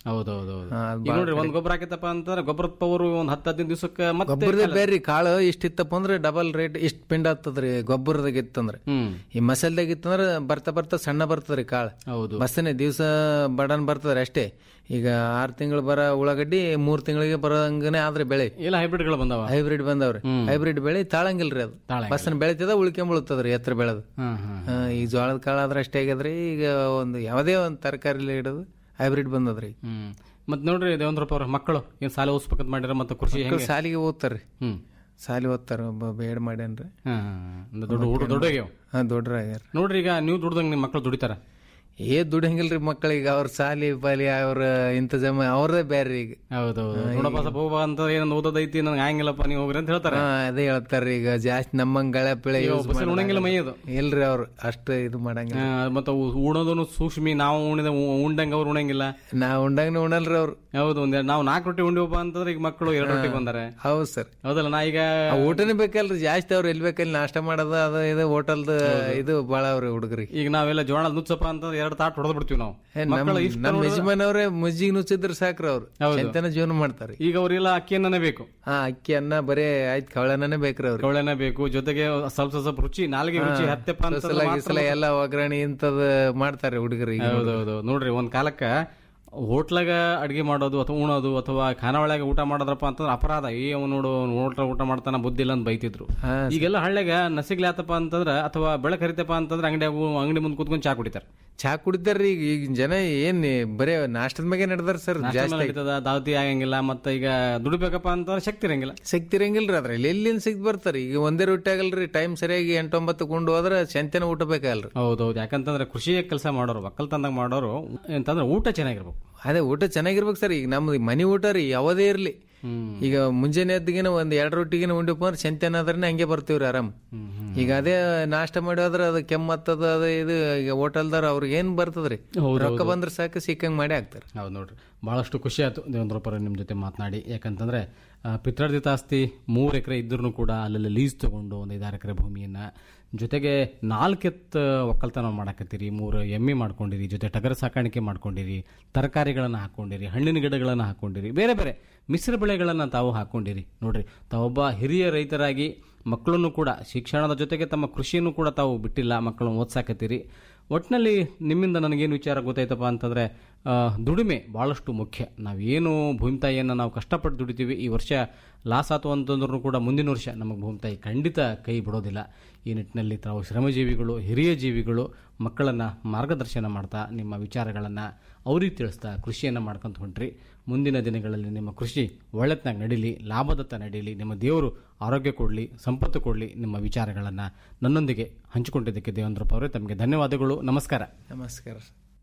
ಹೌದೌದು ಹಾ, ಅದ್ ಈಗ ನೋಡ್ರಿ ಒಂದ್ ಗೊಬ್ಬರ ಹಾಕಿತ್ತಪ್ಪ ಅಂತಂದ್ರೆ ಗೊಬ್ಬರದ ಪವರು ಒಂದ್ ಹತ್ತು ಹದಿನೈದು ದಿವಸಕ್ಕೆ ಮತ್ತೆ ಗೊಬ್ಬರದ ಬೇರೆ ಕಾಳು ಇಷ್ಟ ಇತ್ತಪ್ಪ ಅಂದ್ರೆ ಡಬಲ್ ರೇಟ್ ಇಷ್ಟ ಪಿಂಡ್ ಆಗ್ತದ್ರಿ ಗೊಬ್ಬರದಾಗ ಇತ್ತಂದ್ರೆ ಹ್ಮ್ ಈ ಮಸಾಲ್ದಾಗ ಇತ್ತಂದ್ರೆ ಬರ್ತಾ ಬರ್ತಾ ಸಣ್ಣ ಬರ್ತದ್ರಿ ಕಾಳು ಹೌದು ಬಸ್ಸನೆ ದಿವಸ ಬಡನ್ ಬರ್ತದ್ರಿ ಅಷ್ಟೇ ಈಗ ಆರ್ ತಿಂಗಳು ಬರೋ ಉಳ್ಳಾಗಡ್ಡಿ ಮೂರ್ ತಿಂಗಳಿಗೆ ಬರೋಂಗನೆ ಆದ್ರೆ ಬೆಳೆ ಎಲ್ಲ ಹೈಬ್ರಿಡ್ಗಳು ಬಂದವ ಹೈಬ್ರಿಡ್ ಬಂದವ್ರಿ ಹೈಬ್ರಿಡ್ ಬೆಳೆ ತಾಳಂಗಿಲ್ರಿ ಅದು ತಾಳಂಗಿಲ್ಲ. ಬಸ್ಸನ್ ಬೆಳಿತದ ಉಳ್ಕೊಂಬಳುತ್ತದ್ರಿ ಎತ್ತರ ಬೆಳೆದು ಹ್ಮ್ ಹ್ಮ್ ಆ, ಈ ಜೋಳದ ಕಾಳು ಆದ್ರೆ ಅಷ್ಟೇ ಆಗ್ಯದ್ರಿ ಈಗ ಒಂದು ಯಾವುದೇ ಒಂದು ತರಕಾರಿ ಹಿಡಿದು ಹೈಬ್ರಿಡ್ ಬಂದದ್ರಿ ಹ್ಮ್ ಮತ್ ನೋಡ್ರಿ ದೇವೇಂದ್ರಪ್ಪ ಅವ್ರ ಮಕ್ಕಳು ಏನ್ ಸಾಲ ಓದಿಸ್ಬೇಕಂತ ಮಾಡಿರ ಮತ್ತೆ ಕೃಷಿ ಹೆಂಗೆ ಸಾಲಿಗೆ ಓದ್ತಾರ್ರಿ ಹ್ಮ್ ಸಾಲಿ ಓದ್ತಾರ ಒಬ್ಬ ಬೇಡ ಮಾಡ್ಯಾನ್ರಿ ಹಾ, ಹಾ, ಹಾ. ದೊಡ್ಡ ಹುಡುಗ ದೊಡ್ಡ ಆಗ್ಯಾವ. ಹಾ ದೊಡ್ಡ್ರ ಆಗ್ಯಾರ ನೋಡ್ರಿ ಈಗ ನೀವು ದುಡ್ದಂಗ ನಿಮ್ ಮಕ್ಕಳು ದುಡಿತಾರ ಏ ದುಡಂಗಿಲ್ರಿ ಮಕ್ಕಳಿಗೆ ಅವ್ರ ಸಾಲಿ ಪಾಲಿ ಅವ್ರ ಇಂತಜಾಮ ಅವ್ರದೇ ಬ್ಯಾರ್ರಿ ಈಗ ಹೌದೌದು ನೋಡಪ್ಪ ಸ್ವಲ್ಪ ಹೋಗ್ಬಾ ಅಂತ ಏನೊಂದು ಓದೋದೈತಿ ನನಗೆ ಆಗಂಗಿಲ್ಲಪ್ಪ ನೀವು ಹೋಗ್ರಿ ಅಂತ ಹೇಳ್ತಾರೆ ಹಾ ಅದೇ ಹೇಳ್ತಾರ್ರಿ ಈಗ ಜಾಸ್ತಿ ನಮ್ಮಂಗ್ ಗಳೆ ಪಿಳೆ use ಬಸ್ಸಲ್ಲಿ ಉಣಂಗಿಲ್ಲ ಮೈ ಅದು ಮಾಡಲ್ಲ. ಇಲ್ರಿ ಅವ್ರು ಅಷ್ಟು ಇದು ಮಾಡಂಗಿಲ್ಲ ಮತ್ತೆ ಉಣೋದನು ಸೂಕ್ಷ್ಮಿ ನಾವು ಉಣಿದ ಉಂಡಂಗ ಅವ್ರು ಉಣಂಗಿಲ್ಲ ನಾ ಉಂಡಂಗ್ನ ಉಣಲ್ರಿ ಅವ್ರು ಹೌದು ಒಂದ್ ನಾವು ನಾಲ್ಕು ರೊಟ್ಟಿ ಉಂಡಿವಪ್ಪ ಅಂತಂದ್ರೆ ಈಗ ಮಕ್ಕಳು ಎರಡು ರೊಟ್ಟಿ ಬಂದಾರೆ ಹೌದು ಸರ್ ಹೌದಲ್ಲ ನಾ ಈಗ ಆ ಊಟನೇ ಬೇಕಲ್ರಿ ಜಾಸ್ತಿ ಅವ್ರು ಎಲ್ಲಿ ಬೇಕಲ್ಲಿ ನಾಷ್ಟ ಮಾಡೋದು ಅದು ಇದು ಹೋಟೆಲ್ದ ಇದು ಬಾಳ ಅವ್ರಿ ಹುಡುಗರಿಗೆ ಈಗ ನಾವೆಲ್ಲ ಜೋಳ ನುಚ್ಚಪ್ಪ ಅಂತಂದ್ರೆ ಎರಡು ತಾಟ್ ಹೊಡೆದ್ ಬಿಡ್ತೀವಿ ನಾವು ಮಕ್ಕಳು ಇಷ್ಟ ನಮ್ ಯಜಮಾನ್ ಅವ್ರೆ ಮುಜ್ಜಿಗೆ ನುಚ್ಚಿದ್ರ ಸಾಕ್ರಿ ಅವ್ರು ಎಂತನ ಜೀವನ ಮಾಡ್ತಾರೆ ಈಗ ಅವರೆಲ್ಲ ಅಕ್ಕಿಯನ್ನೇ ಬೇಕು ಹಾ ಅಕ್ಕಿ ಅನ್ನ ಬರೇ ಆಯ್ತು ಕವಳನೇ ಬೇಕ್ರಿ ಅವ್ರಿಗೆ ಕವಳೆನೇ ಬೇಕು ಜೊತೆಗೆ ಸ್ವಲ್ಪ ಸ್ವಲ್ಪ ರುಚಿ ನಾಲ್ಗೆ ರುಚಿ ಹತ್ತೆಪ್ಪ ಸಲ ಅಂತ ಗಿಸಲ ಎಲ್ಲ ಒಗ್ಗರಣೆ ಇಂಥದ್ ಮಾಡ್ತಾರೆ ಹುಡುಗರಿಗೆ ಹೌದೌದು ನೋಡ್ರಿ ಒಂದ್ ಕಾಲಕ್ಕ ಹೋಟ್ಲಾಗ ಅಡಿಗೆ ಮಾಡೋದು ಅಥವಾ ಉಣೋದು ಅಥವಾ ಖಾನಾವಳಿಯಾಗ ಊಟ ಮಾಡೋದ್ರಪ್ಪ ಅಂತಂದ್ರೆ ಅಪರಾಧ ಏ ಅವ್ನು ನೋಡು ಹೋಟ್ಲ ಊಟ ಮಾಡ್ತಾನ ಬುದ್ಧಿ ಇಲ್ಲ ಅಂತ ಬೈತಿದ್ರು ಈಗೆಲ್ಲ ಹಳ್ಳ್ಯಾಗ ನಸಿಗ್ಲಾತಪ್ಪ ಅಂತಂದ್ರೆ ಅಥವಾ ಬೆಳಕ್ ಹರಿತಪ್ಪ ಅಂತಂದ್ರೆ ಅಂಗಡಿಯಾಗ ಅಂಗಡಿ ಮುಂದೆ ಕೂತ್ಕೊಂಡು ಚಾ ಕುಡಿತಾರೆ ಚಾ ಕುಡಿತಾರ್ರಿ ಈಗ ಈಗಿನ ಜನ ಏನ್ ಬರೇ ನಾಷ್ಟದ ಮೇಲೆ ನಡೆದಾರ ಸರ್ ಜಾಸ್ತಿ ನಡೀತದ ದಾವತಿ ಆಗಂಗಿಲ್ಲ ಮತ್ತೆ ಈಗ ದುಡಿಬೇಕಪ್ಪ ಅಂತಂದ್ರೆ ಶಕ್ತಿ ಇರಂಗಿಲ್ಲ ಶಕ್ತಿ ಇರಂಗಿಲ್ರಿ ಅದ್ರಲ್ಲಿ ಎಲ್ಲಿಂದ ಸಿಗ್ ಬರ್ತಾರ ಈಗ ಒಂದೇ ರೊಟ್ಟಿ ಆಗಲ್ರಿ ಟೈಮ್ ಸರಿಯಾಗಿ ಎಂಟೊಂಬತ್ತು ಕೊಂಡು ಹೋದ್ರೆ ಚಂತೆನ ಊಟ ಬೇಕಲ್ರಿ ಹೌದೌದು ಯಾಕಂತಂದ್ರೆ ಕೃಷಿ ಕೆಲಸ ಮಾಡೋರು ಒಕ್ಕಲ್ತನದಾಗ ಮಾಡೋರು ಅಂತಂದ್ರೆ ಊಟ ಚೆನ್ನಾಗಿರ್ಬೇಕು ಅದೇ ಊಟ ಚೆನ್ನಾಗಿರ್ಬೇಕು ಸರ್ ಈಗ ನಮ್ದು ಮನಿ ಊಟ ರೀ ಯಾವುದೇ ಇರ್ಲಿ ಈಗ ಮುಂಜಾನೆ ಎದ್ದಿಗಿನ ಒಂದ್ ಎರಡು ರೊಟ್ಟಿಗಿನ ಉಂಡಿಪ್ಪ ಅಂದ್ರೆ ಚಂತೆನ ಆದ್ರೆ ಹಂಗೆ ಬರ್ತೀವ್ರಿ ಆರಾಮ್ ಈಗ ಅದೇ ನಾಷ್ಟ ಮಾಡೋದ್ರೆ ಅದು ಕೆಮ್ಮತ್ತದ ಅದು ಇದು ಈಗ ಹೋಟೆಲ್ದಾರ ಅವ್ರಿಗೆ ಏನ್ ಬರ್ತದ್ರಿ ರೊಕ್ಕ ಬಂದ್ರೆ ಸಾಕು ಸಿಕ್ಕಂಗ್ ಮಾಡಿ ಹಾಕ್ತಾರೆ ಹೌದು ನೋಡ್ರಿ ಭಾಳಷ್ಟು ಖುಷಿ ಆಯ್ತು ದೇವೇಂದ್ರಪ್ಪರ ನಿಮ್ಮ ಜೊತೆ ಮಾತನಾಡಿ ಯಾಕಂತಂದ್ರೆ ಆ, ಪಿತ್ರಾರ್ಜಿತ ಆಸ್ತಿ ಮೂರು ಎಕರೆ ಇದ್ರೂ ಕೂಡ ಅಲ್ಲೆಲ್ಲ ಲೀಸ್ ತಗೊಂಡು ಒಂದು ಐದಾರು ಎಕರೆ ಭೂಮಿಯನ್ನ ಜೊತೆಗೆ ನಾಲ್ಕೆತ್ತು ಒಕ್ಕಲ್ತನ ಮಾಡಾಕತ್ತೀರಿ ಮೂರು ಎಮ್ಮೆ ಮಾಡ್ಕೊಂಡಿರಿ ಜೊತೆ ಟಗರ ಸಾಕಾಣಿಕೆ ಮಾಡ್ಕೊಂಡಿರಿ ತರಕಾರಿಗಳನ್ನು ಹಾಕೊಂಡಿರಿ ಹಣ್ಣಿನ ಗಿಡಗಳನ್ನು ಹಾಕೊಂಡಿರಿ ಬೇರೆ ಬೇರೆ ಮಿಶ್ರ ಬೆಳೆಗಳನ್ನು ತಾವು ಹಾಕೊಂಡಿರಿ ನೋಡ್ರಿ ತಾವೊಬ್ಬ ಹಿರಿಯ ರೈತರಾಗಿ ಮಕ್ಕಳನ್ನು ಕೂಡ ಶಿಕ್ಷಣದ ಜೊತೆಗೆ ತಮ್ಮ ಕೃಷಿಯನ್ನು ಕೂಡ ತಾವು ಬಿಟ್ಟಿಲ್ಲ ಮಕ್ಕಳನ್ನು ಓದ್ಸಾಕತ್ತೀರಿ ಒಟ್ಟಿನಲ್ಲಿ ನಿಮ್ಮಿಂದ ನನಗೇನು ವಿಚಾರ ಗೊತ್ತಾಯ್ತಪ್ಪ ಅಂತಂದರೆ ದುಡಿಮೆ ಭಾಳಷ್ಟು ಮುಖ್ಯ ನಾವೇನು ಭೂಮಿ ತಾಯಿಯನ್ನು ನಾವು ಕಷ್ಟಪಟ್ಟು ದುಡಿತೀವಿ ಈ ವರ್ಷ ಲಾಸ್ ಆತು ಅಂತಂದ್ರೂ ಕೂಡ ಮುಂದಿನ ವರ್ಷ ನಮಗೆ ಭೂಮಿ ತಾಯಿ ಖಂಡಿತ ಕೈ ಬಿಡೋದಿಲ್ಲ ಈ ನಿಟ್ಟಿನಲ್ಲಿ ತಾವು ಶ್ರಮಜೀವಿಗಳು ಹಿರಿಯ ಜೀವಿಗಳು ಮಕ್ಕಳನ್ನು ಮಾರ್ಗದರ್ಶನ ಮಾಡ್ತಾ ನಿಮ್ಮ ವಿಚಾರಗಳನ್ನು ಅವ್ರಿಗೆ ತಿಳಿಸ್ತಾ ಕೃಷಿಯನ್ನು ಮಾಡ್ಕೊಂತ ಹೊಂಟ್ರಿ ಮುಂದಿನ ದಿನಗಳಲ್ಲಿ ನಿಮ್ಮ ಕೃಷಿ ಒಳ್ಳೆತ್ನಾಗ ನಡೀಲಿ ಲಾಭದತ್ತ ನಡೀಲಿ ನಿಮ್ಮ ದೇವರು ಆರೋಗ್ಯ ಕೊಡಲಿ ಸಂಪತ್ತು ಕೊಡಲಿ ನಿಮ್ಮ ವಿಚಾರಗಳನ್ನು ನನ್ನೊಂದಿಗೆ ಹಂಚಿಕೊಂಡಿದ್ದಕ್ಕೆ ದೇವೇಂದ್ರಪ್ಪ ಅವರೇ ತಮಗೆ ಧನ್ಯವಾದಗಳು ನಮಸ್ಕಾರ ನಮಸ್ಕಾರ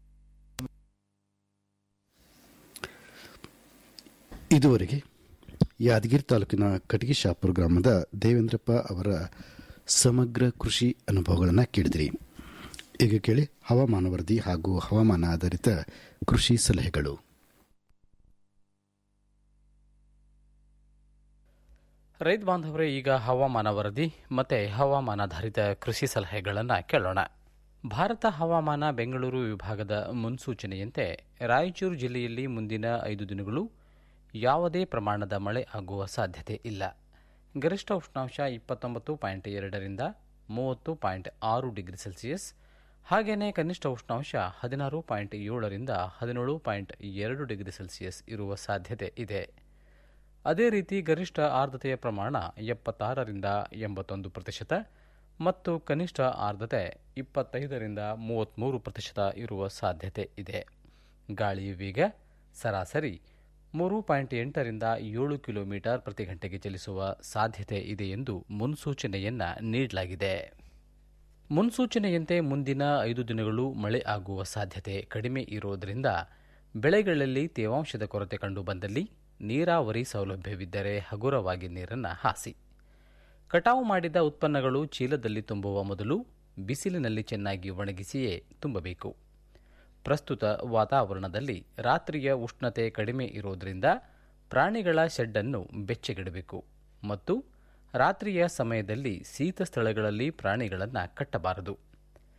ಇದುವರೆಗೆ ಯಾದಗಿರಿ ತಾಲೂಕಿನ ಕಟಗಿ ಶಾಪುರ ಗ್ರಾಮದ ದೇವೇಂದ್ರಪ್ಪ ಅವರ ಸಮಗ್ರ ಕೃಷಿ ಅನುಭವಗಳನ್ನು ಕೇಳಿದ್ರಿ ಈಗ ಕೇಳಿ ಹವಾಮಾನ ವರದಿ ಹಾಗೂ ಹವಾಮಾನ ಆಧಾರಿತ ಕೃಷಿ ಸಲಹೆಗಳು ರೈತ ಬಾಂಧವರೇ ಈಗ ಹವಾಮಾನ ವರದಿ ಮತ್ತು ಹವಾಮಾನಾಧಾರಿತ ಕೃಷಿ ಸಲಹೆಗಳನ್ನು ಕೇಳೋಣ ಭಾರತ ಹವಾಮಾನ ಬೆಂಗಳೂರು ವಿಭಾಗದ ಮುನ್ಸೂಚನೆಯಂತೆ ರಾಯಚೂರು ಜಿಲ್ಲೆಯಲ್ಲಿ ಮುಂದಿನ ಐದು ದಿನಗಳು ಯಾವುದೇ ಪ್ರಮಾಣದ ಮಳೆ ಆಗುವ ಸಾಧ್ಯತೆ ಇಲ್ಲ ಗರಿಷ್ಠ ಉಷ್ಣಾಂಶ ಇಪ್ಪತ್ತೊಂಬತ್ತು ಪಾಯಿಂಟ್ ಎರಡರಿಂದ ಮೂವತ್ತು ಪಾಯಿಂಟ್ ಆರು ಡಿಗ್ರಿ ಸೆಲ್ಸಿಯಸ್ ಹಾಗೆಯೇ ಕನಿಷ್ಠ ಉಷ್ಣಾಂಶ ಹದಿನಾರು ಪಾಯಿಂಟ್ ಏಳರಿಂದ ಹದಿನೇಳು ಪಾಯಿಂಟ್ ಎರಡು ಡಿಗ್ರಿ ಸೆಲ್ಸಿಯಸ್ ಇರುವ ಸಾಧ್ಯತೆ ಇದೆ ಅದೇ ರೀತಿ ಗರಿಷ್ಠ ಆರ್ದ್ರತೆಯ ಪ್ರಮಾಣ ಎಪ್ಪತ್ತಾರರಿಂದ ಎಂಬತ್ತೊಂದು ಪ್ರತಿಶತ ಮತ್ತು ಕನಿಷ್ಠ ಆರ್ದ್ರತೆ ಇಪ್ಪತ್ತೈದರಿಂದ ಮೂವತ್ತ್ಮೂರು ಪ್ರತಿಶತ ಇರುವ ಸಾಧ್ಯತೆ ಇದೆ ಗಾಳಿಯ ವೇಗ ಸರಾಸರಿ ಮೂರು ಪಾಯಿಂಟ್ ಎಂಟರಿಂದ ಏಳು ಕಿಲೋಮೀಟರ್ ಪ್ರತಿ ಗಂಟೆಗೆ ಚಲಿಸುವ ಸಾಧ್ಯತೆ ಇದೆ ಎಂದು ಮುನ್ಸೂಚನೆಯನ್ನ ನೀಡಲಾಗಿದೆ ಮುನ್ಸೂಚನೆಯಂತೆ ಮುಂದಿನ ಐದು ದಿನಗಳು ಮಳೆ ಆಗುವ ಸಾಧ್ಯತೆ ಕಡಿಮೆ ಇರುವುದರಿಂದ ಬೆಳೆಗಳಲ್ಲಿ ತೇವಾಂಶದ ಕೊರತೆ ಕಂಡುಬಂದಲ್ಲಿ ನೀರಾವರಿ ಸೌಲಭ್ಯವಿದ್ದರೆ ಹಗುರವಾಗಿ ನೀರನ್ನು ಹಾಸಿ ಕಟಾವು ಮಾಡಿದ ಉತ್ಪನ್ನಗಳು ಚೀಲದಲ್ಲಿ ತುಂಬುವ ಮೊದಲು ಬಿಸಿಲಿನಲ್ಲಿ ಚೆನ್ನಾಗಿ ಒಣಗಿಸಿಯೇ ತುಂಬಬೇಕು ಪ್ರಸ್ತುತ ವಾತಾವರಣದಲ್ಲಿ ರಾತ್ರಿಯ ಉಷ್ಣತೆ ಕಡಿಮೆ ಇರುವುದರಿಂದ ಪ್ರಾಣಿಗಳ ಶೆಡ್ಡನ್ನು ಬೆಚ್ಚಗಿಡಬೇಕು ಮತ್ತು ರಾತ್ರಿಯ ಸಮಯದಲ್ಲಿ ಶೀತ ಸ್ಥಳಗಳಲ್ಲಿ ಪ್ರಾಣಿಗಳನ್ನು ಕಟ್ಟಬಾರದು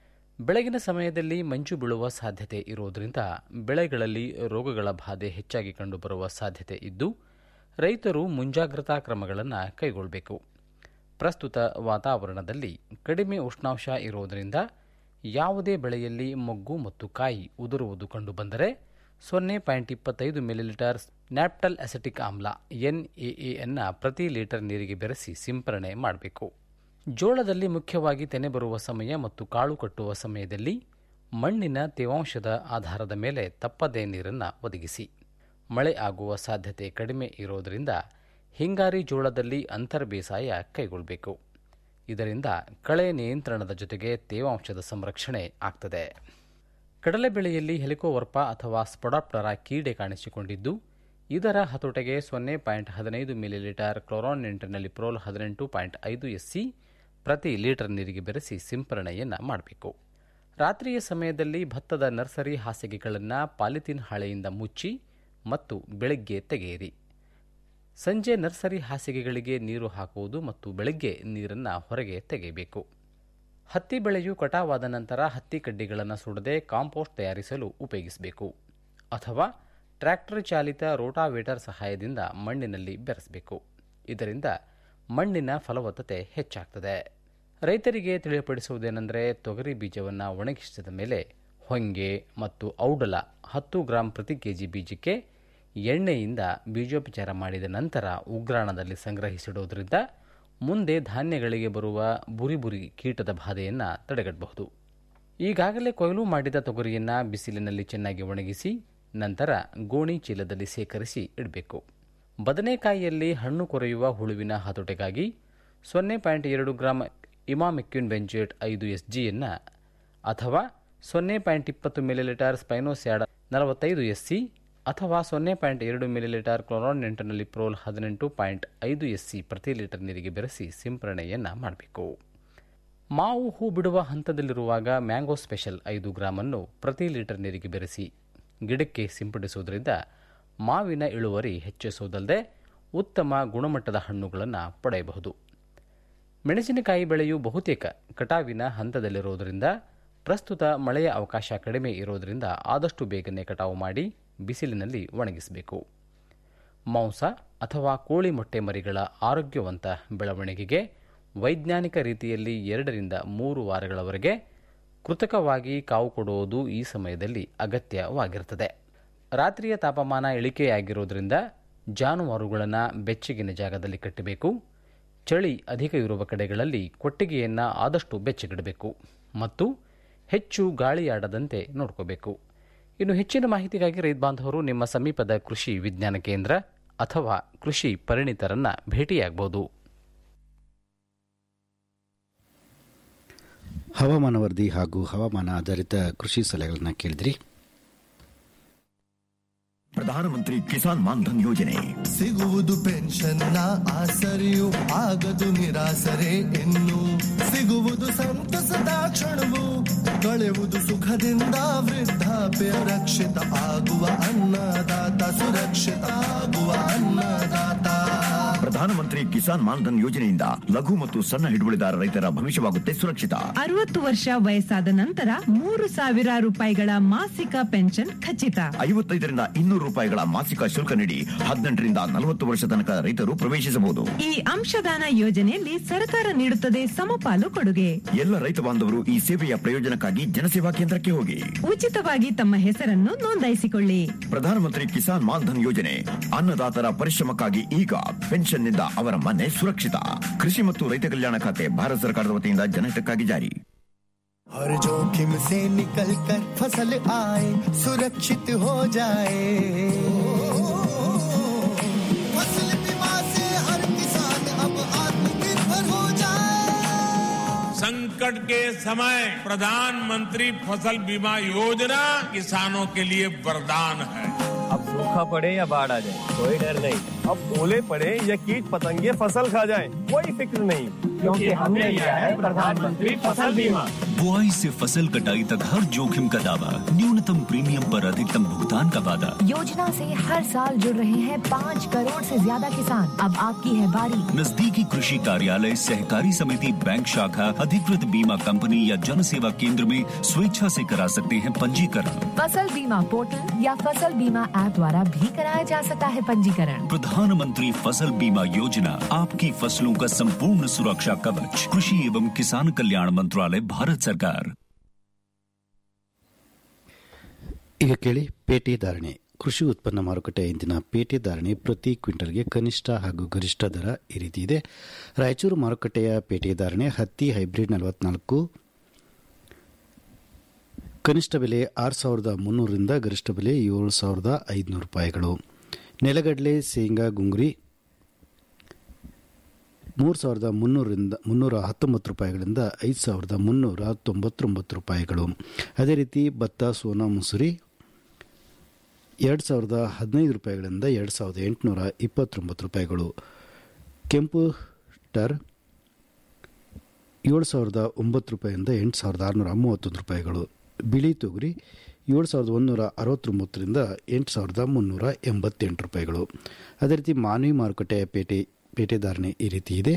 ಬೆಳಗಿನ ಸಮಯದಲ್ಲಿ ಮಂಜು ಬೀಳುವ ಸಾಧ್ಯತೆ ಇರುವುದರಿಂದ ಬೆಳೆಗಳಲ್ಲಿ ರೋಗಗಳ ಬಾಧೆ ಹೆಚ್ಚಾಗಿ ಕಂಡುಬರುವ ಸಾಧ್ಯತೆ ಇದ್ದು ರೈತರು ಮುಂಜಾಗ್ರತಾ ಕ್ರಮಗಳನ್ನು ಕೈಗೊಳ್ಳಬೇಕು ಪ್ರಸ್ತುತ ವಾತಾವರಣದಲ್ಲಿ ಕಡಿಮೆ ಉಷ್ಣಾಂಶ ಇರುವುದರಿಂದ ಯಾವುದೇ ಬೆಳೆಯಲ್ಲಿ ಮೊಗ್ಗು ಮತ್ತು ಕಾಯಿ ಉದುರುವುದು ಕಂಡುಬಂದರೆ ಸೊನ್ನೆ ಪಾಯಿಂಟ್ ಇಪ್ಪತ್ತೈದು ಮಿಲಿಲೀಟರ್ ನ್ಯಾಪ್ಟಲ್ ಅಸೆಟಿಕ್ ಆಮ್ಲ ಎನ್ಎಎಯನ್ನು ಪ್ರತಿ ಲೀಟರ್ ನೀರಿಗೆ ಬೆರೆಸಿ ಸಿಂಪರಣೆ ಮಾಡಬೇಕು ಜೋಳದಲ್ಲಿ ಮುಖ್ಯವಾಗಿ ತೆನೆ ಬರುವ ಸಮಯ ಮತ್ತು ಕಾಳು ಕಟ್ಟುವ ಸಮಯದಲ್ಲಿ ಮಣ್ಣಿನ ತೇವಾಂಶದ ಆಧಾರದ ಮೇಲೆ ತಪ್ಪದೇ ನೀರನ್ನು ಒದಗಿಸಿ ಮಳೆ ಆಗುವ ಸಾಧ್ಯತೆ ಕಡಿಮೆ ಇರೋದರಿಂದ ಹಿಂಗಾರಿ ಜೋಳದಲ್ಲಿ ಅಂತರ್ ಬೇಸಾಯ ಕೈಗೊಳ್ಳಬೇಕು ಇದರಿಂದ ಕಳೆ ನಿಯಂತ್ರಣದ ಜೊತೆಗೆ ತೇವಾಂಶದ ಸಂರಕ್ಷಣೆ ಆಗ್ತದೆ ಕಡಲೆ ಬೆಳೆಯಲ್ಲಿ ಹೆಲಿಕೋವರ್ಪ ಅಥವಾ ಸ್ಪೊಡಾಪ್ಟರ ಕೀಡೆ ಕಾಣಿಸಿಕೊಂಡಿದ್ದು ಇದರ ಹತೋಟೆಗೆ ಸೊನ್ನೆ ಪಾಯಿಂಟ್ ಹದಿನೈದು ಮಿಲಿಲೀಟರ್ ಕ್ಲೋರಾನ್ ನಿಂಟಿನಲ್ಲಿ ಪ್ರೋಲ್ ಹದಿನೆಂಟು ಪಾಯಿಂಟ್ ಐದು ಎಸ್ಸಿ ಪ್ರತಿ ಲೀಟರ್ ನೀರಿಗೆ ಬೆರೆಸಿ ಸಿಂಪರಣೆಯನ್ನು ಮಾಡಬೇಕು ರಾತ್ರಿಯ ಸಮಯದಲ್ಲಿ ಭತ್ತದ ನರ್ಸರಿ ಹಾಸಿಗೆಗಳನ್ನು ಪಾಲಿಥೀನ್ ಹಾಳೆಯಿಂದ ಮುಚ್ಚಿ ಮತ್ತು ಬೆಳಗ್ಗೆ ತೆಗೆಯಿರಿ ಸಂಜೆ ನರ್ಸರಿ ಹಾಸಿಗೆಗಳಿಗೆ ನೀರು ಹಾಕುವುದು ಮತ್ತು ಬೆಳಗ್ಗೆ ನೀರನ್ನು ಹೊರಗೆ ತೆಗೆಯಬೇಕು ಹತ್ತಿ ಬೆಳೆಯು ಕಟಾವಾದ ನಂತರ ಹತ್ತಿ ಕಡ್ಡಿಗಳನ್ನು ಸುಡದೆ ಕಾಂಪೋಸ್ಟ್ ತಯಾರಿಸಲು ಉಪಯೋಗಿಸಬೇಕು ಅಥವಾ ಟ್ರ್ಯಾಕ್ಟರ್ ಚಾಲಿತ ರೋಟಾವೇಟರ್ ಸಹಾಯದಿಂದ ಮಣ್ಣಿನಲ್ಲಿ ಬೆರೆಸಬೇಕು ಇದರಿಂದ ಮಣ್ಣಿನ ಫಲವತ್ತತೆ ಹೆಚ್ಚಾಗ್ತದೆ ರೈತರಿಗೆ ತಿಳಿಯಪಡಿಸುವುದೇನೆಂದರೆ ತೊಗರಿ ಬೀಜವನ್ನು ಒಣಗಿಸಿದ ಮೇಲೆ ಹೊಂಗೆ ಮತ್ತು ಔಡಲ ಹತ್ತು ಗ್ರಾಂ ಪ್ರತಿ ಕೆಜಿ ಬೀಜಕ್ಕೆ ಎಣ್ಣೆಯಿಂದ ಬೀಜೋಪಚಾರ ಮಾಡಿದ ನಂತರ ಉಗ್ರಾಣದಲ್ಲಿ ಸಂಗ್ರಹಿಸಿಡುವುದರಿಂದ ಮುಂದೆ ಧಾನ್ಯಗಳಿಗೆ ಬರುವ ಬುರಿ ಬುರಿ ಕೀಟದ ಬಾಧೆಯನ್ನು ತಡೆಗಟ್ಟಬಹುದು ಈಗಾಗಲೇ ಕೊಯ್ಲು ಮಾಡಿದ ತೊಗರಿಯನ್ನು ಬಿಸಿಲಿನಲ್ಲಿ ಚೆನ್ನಾಗಿ ಒಣಗಿಸಿ ನಂತರ ಗೋಣಿ ಚೀಲದಲ್ಲಿ ಸೇಕರಿಸಿ ಇಡಬೇಕು ಬದನೆಕಾಯಿಯಲ್ಲಿ ಹಣ್ಣು ಕೊರೆಯುವ ಹುಳುವಿನ ಹತೋಟೆಗಾಗಿ ಸೊನ್ನೆ ಪಾಯಿಂಟ್ ಎರಡು ಗ್ರಾಂ ಇಮಾಮೆಕ್ಯೂನ್ ಬೆಂಜೇಟ್ ಐದು ಎಸ್ ಜಿಯನ್ನು ಅಥವಾ ಸೊನ್ನೆ ಪಾಯಿಂಟ್ ಇಪ್ಪತ್ತು ಮಿಲಿಲೀಟರ್ ಸ್ಪೈನೋಸ್ಯಾಡ ನಲವತ್ತೈದು ಎಸ್ ಸಿ ಅಥವಾ ಸೊನ್ನೆ ಪಾಯಿಂಟ್ ಎರಡು ಮಿಲಿಲೀಟರ್ ಕ್ಲೋರಾನ್ ನೆಂಟನಲ್ಲಿ ಪ್ರೋಲ್ ಹದಿನೆಂಟು ಪಾಯಿಂಟ್ ಐದು ಎಸ್ ಸಿ ಪ್ರತಿ ಲೀಟರ್ ನೀರಿಗೆ ಬೆರೆಸಿ ಸಿಂಪರಣೆಯನ್ನು ಮಾಡಬೇಕು ಮಾವು ಹೂ ಬಿಡುವ ಹಂತದಲ್ಲಿರುವಾಗ ಮ್ಯಾಂಗೋ ಸ್ಪೆಷಲ್ ಐದು ಗ್ರಾಮನ್ನು ಪ್ರತಿ ಲೀಟರ್ ನೀರಿಗೆ ಬೆರೆಸಿ ಗಿಡಕ್ಕೆ ಸಿಂಪಡಿಸುವುದರಿಂದ ಮಾವಿನ ಇಳುವರಿ ಹೆಚ್ಚಿಸುವುದಲ್ಲದೆ ಉತ್ತಮ ಗುಣಮಟ್ಟದ ಹಣ್ಣುಗಳನ್ನು ಪಡೆಯಬಹುದು ಮೆಣಸಿನಕಾಯಿ ಬೆಳೆಯು ಬಹುತೇಕ ಕಟಾವಿನ ಹಂತದಲ್ಲಿರುವುದರಿಂದ ಪ್ರಸ್ತುತ ಮಳೆಯ ಅವಕಾಶ ಕಡಿಮೆ ಇರುವುದರಿಂದ ಆದಷ್ಟು ಬೇಗನೆ ಕಟಾವು ಮಾಡಿ ಬಿಸಿಲಿನಲ್ಲಿ ಒಣಗಿಸಬೇಕು ಮಾಂಸ ಅಥವಾ ಕೋಳಿ ಮೊಟ್ಟೆ ಮರಿಗಳ ಆರೋಗ್ಯವಂತ ಬೆಳವಣಿಗೆಗೆ ವೈಜ್ಞಾನಿಕ ರೀತಿಯಲ್ಲಿ ಎರಡರಿಂದ ಮೂರು ವಾರಗಳವರೆಗೆ ಕೃತಕವಾಗಿ ಕಾವು ಕೊಡುವುದು ಈ ಸಮಯದಲ್ಲಿ ಅಗತ್ಯವಾಗಿರುತ್ತದೆ ರಾತ್ರಿಯ ತಾಪಮಾನ ಇಳಿಕೆಯಾಗಿರುವುದರಿಂದ ಜಾನುವಾರುಗಳನ್ನು ಬೆಚ್ಚಗಿನ ಜಾಗದಲ್ಲಿ ಕಟ್ಟಬೇಕು ಚಳಿ ಅಧಿಕ ಇರುವ ಕಡೆಗಳಲ್ಲಿ ಕೊಟ್ಟಿಗೆಯನ್ನು ಆದಷ್ಟು ಬೆಚ್ಚಗಿಡಬೇಕು ಮತ್ತು ಹೆಚ್ಚು ಗಾಳಿಯಾಡದಂತೆ ನೋಡ್ಕೋಬೇಕು ಇನ್ನು ಹೆಚ್ಚಿನ ಮಾಹಿತಿಗಾಗಿ ರೈತ ಬಾಂಧವರು ನಿಮ್ಮ ಸಮೀಪದ ಕೃಷಿ ವಿಜ್ಞಾನ ಕೇಂದ್ರ ಅಥವಾ ಕೃಷಿ ಪರಿಣಿತರನ್ನ ಭೇಟಿಯಾಗಬಹುದು ಹವಾಮಾನ ವರದಿ ಹಾಗೂ ಹವಾಮಾನ ಆಧಾರಿತ ಕೃಷಿ ಸಲಹೆಗಳನ್ನು ಕೇಳಿದ್ರಿ ಪ್ರಧಾನಮಂತ್ರಿ ಕಿಸಾನ್ ಮಾನ್ಧನ್ ಯೋಜನೆ ಸಿಗುವುದು ಪೆನ್ಷನ್ನ ಆಸರೆಯು ಆಗದು ನಿರಾಸರೆ ಇನ್ನು ಸಿಗುವುದು ಸಂತಸದ ಕ್ಷಣವು ಕಳೆಯುವುದು ಸುಖದಿಂದ ವೃದ್ಧಾಪ್ಯ ರಕ್ಷಿತ ಆಗುವ ಅನ್ನದಾತ ಸುರಕ್ಷಿತ ಆಗುವ ಅನ್ನದಾತ ಪ್ರಧಾನಮಂತ್ರಿ ಕಿಸಾನ್ ಮಾನ್ಧನ್ ಯೋಜನೆಯಿಂದ ಲಘು ಮತ್ತು ಸಣ್ಣ ಹಿಡುವಳಿದಾರ ರೈತರ ಭವಿಷ್ಯವಾಗುತ್ತೆ ಸುರಕ್ಷಿತ ಅರವತ್ತು ವರ್ಷ ವಯಸ್ಸಾದ ನಂತರ ಮೂರು ಸಾವಿರ ರೂಪಾಯಿಗಳ ಮಾಸಿಕ ಪೆನ್ಷನ್ ಖಚಿತ ಐವತ್ತೈದರಿಂದ ಇನ್ನೂರು ರೂಪಾಯಿಗಳ ಮಾಸಿಕ ಶುಲ್ಕ ನೀಡಿ ಹದಿನೆಂಟರಿಂದ ನಲವತ್ತು ವರ್ಷ ತನಕ ರೈತರು ಪ್ರವೇಶಿಸಬಹುದು ಈ ಅಂಶದಾನ ಯೋಜನೆಯಲ್ಲಿ ಸರ್ಕಾರ ನೀಡುತ್ತದೆ ಸಮಪಾಲು ಕೊಡುಗೆ ಎಲ್ಲ ರೈತ ಬಾಂಧವರು ಈ ಸೇವೆಯ ಪ್ರಯೋಜನಕ್ಕಾಗಿ ಜನಸೇವಾ ಕೇಂದ್ರಕ್ಕೆ ಹೋಗಿ ಉಚಿತವಾಗಿ ತಮ್ಮ ಹೆಸರನ್ನು ನೋಂದಾಯಿಸಿಕೊಳ್ಳಿ ಪ್ರಧಾನಮಂತ್ರಿ ಕಿಸಾನ್ ಮಾನ್ಧನ್ ಯೋಜನೆ ಅನ್ನದಾತರ ಪರಿಶ್ರಮಕ್ಕಾಗಿ ಈಗ ಪೆನ್ಷನ್ನಿಂದ ಅವರ ಮನೆ ಸುರಕ್ಷಿತ ಕೃಷಿ ಮತ್ತು ರೈತ ಕಲ್ಯಾಣ ಖಾತೆ ಭಾರತ ಸರ್ಕಾರದ ವತಿಯಿಂದ ಜನಹಿತಕ್ಕಾಗಿ ಜಾರಿ हर जोखिम से निकल कर फसल आए सुरक्षित हो जाए फसल बीमा से हर किसान अब आत्मनिर्भर हो जाए संकट के समय प्रधानमंत्री फसल बीमा योजना किसानों के लिए वरदान है अब सूखा पड़े या बाढ़ आ जाए कोई डर नहीं अब ओले पड़े या कीट पतंगे फसल खा जाए कोई फिक्र नहीं क्योंकि हमने लिया है प्रधानमंत्री फसल बीमा बुआई से फसल कटाई तक हर जोखिम का दावा न्यूनतम प्रीमियम पर अधिकतम भुगतान का वादा योजना से हर साल जुड़ रहे हैं पाँच करोड़ से ज्यादा किसान अब आपकी है बारी नजदीकी कृषि कार्यालय सहकारी समिति बैंक शाखा अधिकृत बीमा कंपनी या जन सेवा केंद्र में स्वेच्छा से करा सकते हैं पंजीकरण फसल बीमा पोर्टल या फसल बीमा ऐप द्वारा भी कराया जा सकता है पंजीकरण प्रधानमंत्री फसल बीमा योजना आपकी फसलों का संपूर्ण सुरक्षा कवच कृषि एवं किसान कल्याण मंत्रालय भारत सरकार ಈಗ ಕೇಳಿ ಪೇಟೆ ಧಾರಣೆ ಕೃಷಿ ಉತ್ಪನ್ನ ಮಾರುಕಟ್ಟೆ ಇಂದಿನ ಪೇಟೆ ಧಾರಣೆ ಪ್ರತಿ ಕ್ವಿಂಟಲ್ಗೆ ಕನಿಷ್ಠ ಹಾಗೂ ಗರಿಷ್ಠ ದರ ಈ ರೀತಿ ಇದೆ ರಾಯಚೂರು ಮಾರುಕಟ್ಟೆಯ ಪೇಟೆ ಧಾರಣೆ ಹತ್ತಿ ಹೈಬ್ರಿಡ್ ನಲವತ್ನಾಲ್ಕು ಕನಿಷ್ಠ ಬೆಲೆ ಆರು ಸಾವಿರದ ಮುನ್ನೂರರಿಂದ ಗರಿಷ್ಠ ಬೆಲೆ ಏಳು ಸಾವಿರದ ಐದುನೂರು ರೂಪಾಯಿಗಳು ನೆಲಗಡಲೆ ಶೇಂಗಾ ಗುಂಗುರಿ ಮೂರು ಸಾವಿರದ ಮುನ್ನೂರರಿಂದ ಮುನ್ನೂರ ಹತ್ತೊಂಬತ್ತು ರೂಪಾಯಿಗಳಿಂದ ಐದು ಸಾವಿರದ ಮುನ್ನೂರ ತೊಂಬತ್ತೊಂಬತ್ತು ರೂಪಾಯಿಗಳು ಅದೇ ರೀತಿ ಭತ್ತ ಸೋನಾ ಮುಸುರಿ ಎರಡು ಸಾವಿರದ ಹದಿನೈದು ರೂಪಾಯಿಗಳಿಂದ ಎರಡು ಸಾವಿರದ ಎಂಟುನೂರ ಇಪ್ಪತ್ತೊಂಬತ್ತು ರೂಪಾಯಿಗಳು ಕೆಂಪು ಟರ್ ಏಳು ಸಾವಿರದ ಒಂಬತ್ತು ರೂಪಾಯಿಯಿಂದ ಎಂಟು ಸಾವಿರದ ಆರುನೂರ ಮೂವತ್ತೊಂದು ರೂಪಾಯಿಗಳು ಬಿಳಿ ತೊಗರಿ ಏಳು ಸಾವಿರದ ಒಂದೂರ ಅರವತ್ತೊಂಬತ್ತರಿಂದ ಎಂಟು ಸಾವಿರದ ಮುನ್ನೂರ ಎಂಬತ್ತೆಂಟು ರೂಪಾಯಿಗಳು ಅದೇ ರೀತಿ ಮಾನವಿ ಮಾರುಕಟ್ಟೆಯ ಪೇಟೆ ಪೇಟೆ ಧಾರಣೆ ಈ ರೀತಿ ಇದೆ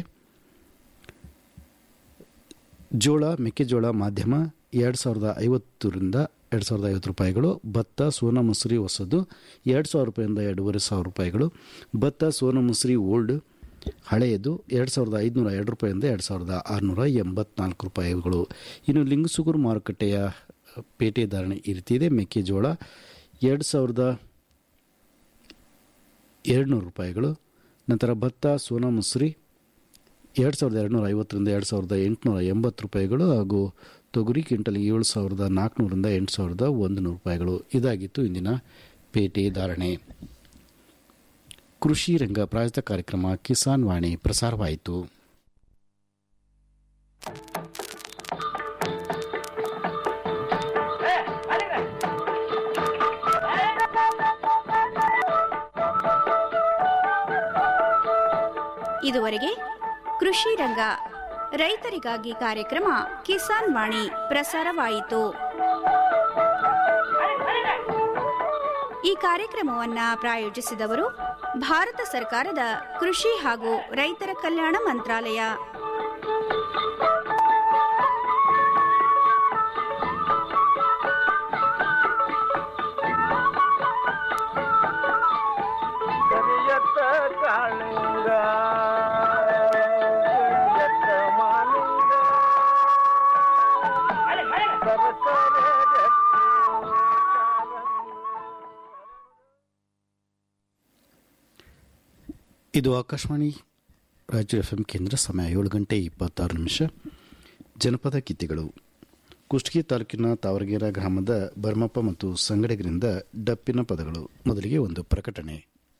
ಜೋಳ ಮೆಕ್ಕೆಜೋಳ ಮಾಧ್ಯಮ ಎರಡು ಸಾವಿರದ ಐವತ್ತರಿಂದ ಎರಡು ಸಾವಿರದ ಐವತ್ತು ರೂಪಾಯಿಗಳು ಭತ್ತ ಸೋನಾ ಮಸೂರಿ ಹೊಸದು ಎರಡು ಸಾವಿರ ರೂಪಾಯಿಂದ ಎರಡೂವರೆ ಸಾವಿರ ರೂಪಾಯಿಗಳು ಭತ್ತ ಸೋನಾ ಮಸೂರಿ ಓಲ್ಡ್ ಹಳೆಯದು ಎರಡು ಸಾವಿರದ ಐದುನೂರ ಎರಡು ರೂಪಾಯಿಂದ ಎರಡು ಸಾವಿರದ ಆರುನೂರ ಎಂಬತ್ನಾಲ್ಕು ರೂಪಾಯಿಗಳು ಇನ್ನು ಲಿಂಗಸುಗೂರು ಮಾರುಕಟ್ಟೆಯ ಪೇಟೆ ಧಾರಣೆ ಈ ರೀತಿ ಇದೆ ಮೆಕ್ಕೆಜೋಳ ಎರಡು ಸಾವಿರದ ಎರಡುನೂರು ರೂಪಾಯಿಗಳು ನಂತರ ಭತ್ತ ಸೋನಾ ಮಸೂರಿ ಎರಡು ಸಾವಿರದ ಎರಡುನೂರ ಐವತ್ತರಿಂದ ಎರಡು ಸಾವಿರದ ಎಂಟುನೂರ ಎಂಬತ್ತು ರೂಪಾಯಿಗಳು ಹಾಗೂ ತೊಗರಿ ಕ್ವಿಂಟಲ್ಗೆ ಏಳು ಸಾವಿರದ ನಾಲ್ಕುನೂರಿಂದ ಎಂಟು ಸಾವಿರದ ಒಂದು ನೂರು ರೂಪಾಯಿಗಳು ಇದಾಗಿತ್ತು ಇಂದಿನ ಪೇಟೆ ಧಾರಣೆ ಕೃಷಿ ರಂಗ ಪ್ರಾಯೋಜಿತ ಕಾರ್ಯಕ್ರಮ ಕಿಸಾನ್ ವಾಣಿ ಪ್ರಸಾರವಾಯಿತು ಇದುವರೆಗೆ ಕೃಷಿ ರಂಗ ರೈತರಿಗಾಗಿ ಕಾರ್ಯಕ್ರಮ ಕಿಸಾನ್ ವಾಣಿ ಪ್ರಸಾರವಾಯಿತು ಈ ಕಾರ್ಯಕ್ರಮವನ್ನ ಪ್ರಾಯೋಜಿಸಿದವರು ಭಾರತ ಸರ್ಕಾರದ ಕೃಷಿ ಹಾಗೂ ರೈತರ ಕಲ್ಯಾಣ ಮಂತ್ರಾಲಯ ಕರಿಯತ್ತ ಕಾಳಿಂಗ ಕರಿಯತ್ತ ಮಾಲಿಂಗ ಸರಸರ ಗಟ್ಟಿ ಇದು ಆಕಾಶವಾಣಿ ರಾಜ್ಯ ಎಫ್ ಎಂ ಕೇಂದ್ರ ಸಮಯ ಏಳು ಗಂಟೆ ಇಪ್ಪತ್ತಾರು ನಿಮಿಷ ಜನಪದ ಗೀತೆಗಳು ಕುಷ್ಟಗಿ ತಾಲೂಕಿನ ತಾವರಗೇರ ಗ್ರಾಮದ ಬರ್ಮಪ್ಪ ಮತ್ತು ಸಂಗಡಿಗರಿಂದ ಡಪ್ಪಿನ ಪದಗಳು ಮೊದಲಿಗೆ ಒಂದು ಪ್ರಕಟಣೆ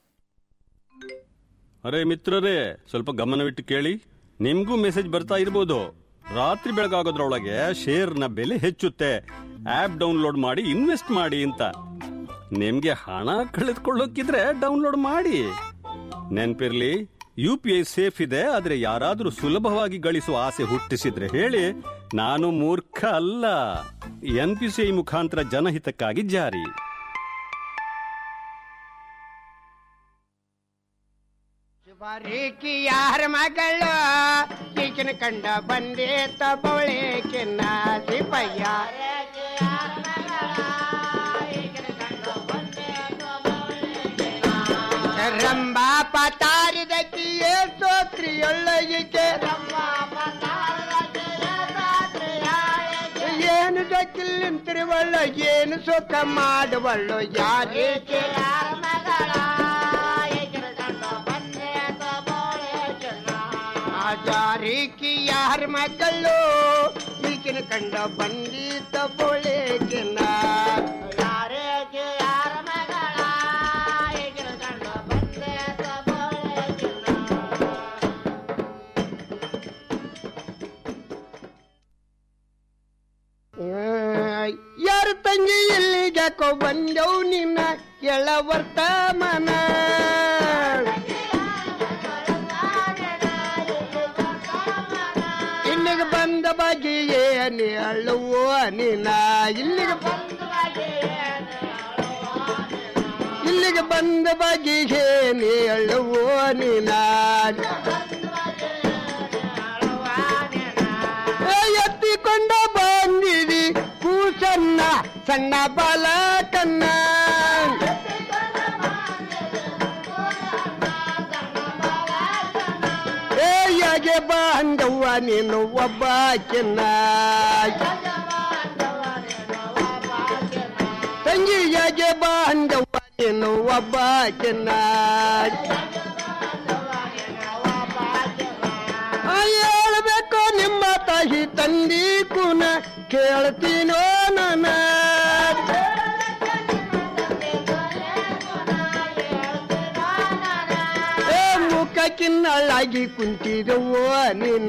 ಅರೆ ಮಿತ್ರರೇ ಸ್ವಲ್ಪ ಗಮನವಿಟ್ಟು ಕೇಳಿ ನಿಮ್ಗೂ ಮೆಸೇಜ್ ಬರ್ತಾ ಇರ್ಬೋದು ರಾತ್ರಿ ಬೆಳಗಾಗೋದ್ರೊಳಗೆ ಶೇರ್ನ ಬೆಲೆ ಹೆಚ್ಚುತ್ತೆ ಆಪ್ ಡೌನ್ಲೋಡ್ ಮಾಡಿ ಇನ್ವೆಸ್ಟ್ ಮಾಡಿ ಅಂತ ನಿಮ್ಗೆ ಹಣ ಕಳೆದುಕೊಳ್ಳೋಕಿದ್ರೆ ಡೌನ್ಲೋಡ್ ಮಾಡಿ ನೆನ್ಪಿರ್ಲಿ ಯು ಪಿ ಐ ಸೇಫ್ ಇದೆ ಆದ್ರೆ ಯಾರಾದ್ರೂ ಸುಲಭವಾಗಿ ಗಳಿಸುವ ಆಸೆ ಹುಟ್ಟಿಸಿದ್ರೆ ಹೇಳಿ ನಾನು ಮೂರ್ಖ ಅಲ್ಲ ಎನ್ ಪಿ ಸಿ ಐ ಮುಖಾಂತರ ಜನಹಿತಕ್ಕಾಗಿ ಜಾರಿ ಬಾರೀಕಿ ಯಾರ ಮಗಳು ಈಗಿನ ಕಂಡ ಬಂದೆ ತಬೋಳೆ ಕಿನ್ನ ಸಿಪಯ್ಯ ರಂಬಾ ಪತಾರಿದಕ್ಕೆ ಸೋತ್ರಿಯೊಳ್ಳಗಿಕೆ ಏನು ದಕ್ಕಿಲ್ ನಿಂತಿರುವಳ್ಳು ಏನು ಸುಖ ಮಾಡುವಳ್ಳು ಯಾರೇಕೆ ಜಾರಿಕಿ ಯಾರ ಮಕ್ಕಳು ಈಗಿನ ಕಂಡ ಬಂದಿದ್ದ ಬೋಳೆಕಿನ ಯಾರೇಕೆ ಯಾರ ಮಗಳ ಈಗಿನ ಕಂಡ ಬಂದಿದ್ದ ಯಾರ ತಂಗಿ ಎಲ್ಲಿಗಾಕೋ ಬಂದವು ನಿನ್ನ ಎಳ ವರ್ತಮಾನ ಇಲ್ಲಿಗೆ ಬಂದ ಬಂದ ಬಗೆಯೇ ಹೇಳುವೋ ನಿನ ಇಲ್ಲಿಗೆ ಇಲ್ಲಿಗೆ ಬಂದ ಬಗೆಗೆ ಹೇಳುವೋ ನಿನ ಏ, ಎತ್ತಿಕೊಂಡ ಬಂದಿರಿ ಕೂಸನ್ನ ಸಣ್ಣ ಬಾಲಕನ್ನ ಏ ಯಾಗೆ ಬಾಂಧವ್ವ ನೀನು ಒಬ್ಬ ಚಿನ್ನ ತಂಗಿ ಯಾಗೆ ಬಾಂಧವ್ವ ನೀನು ಒಬ್ಬ ಚಿನ್ನ ಆ, ಹೇಳ್ಬೇಕು ನಿಮ್ಮ ತಾಯಿ ತಂದಿ ಕುನ ಕೇಳ್ತೀನೋ ನನ್ನ ಏ ಮುಖ ಕಿನ್ನಳಾಗಿ ಕುಂತಿರುವೋ ನಿನ್ನ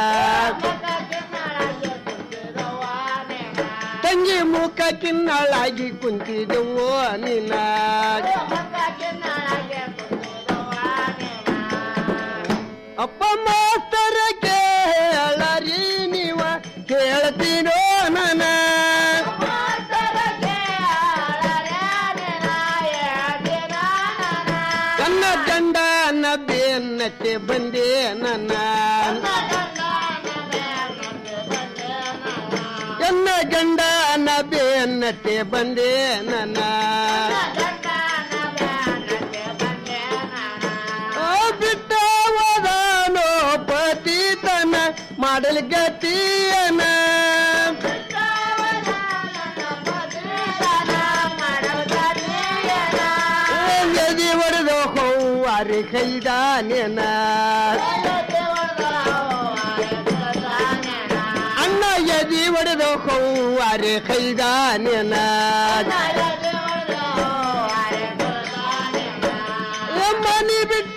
ತಂಗಿ ಮುಖ ಕಿನ್ನಳಾಗಿ ಕುಂತಿರುವೋ ನಿನ್ನ ಅಪ್ಪ ಮಾಸ್ತರ ಕೇಳರಿ ನೀವ ಕೇಳ್ತೀನೋ ನನ್ನ ನನ್ನ ಗಂಡನ ಬೆನ್ನತ್ತೆ ಬಂದೆ ನನ್ನ ನನ್ನ ಗಂಡನ ಬೆನ್ನತ್ತೆ ಬಂದೆ ನನ್ನ ಆ ಬಿಟ್ಟ ಹೋದನೋ ಪತಿತನ ಮಾಡಲ್ ಗತಿಯನ ಎದಿ ಹೊಡೆದು ಹೌವಾರಿ ಕೈದಾನೇನ ಅಣ್ಣ ಎದಿ ಹೊಡೆದು ಹೌವಾರಿ ಕೈದಾನೇನ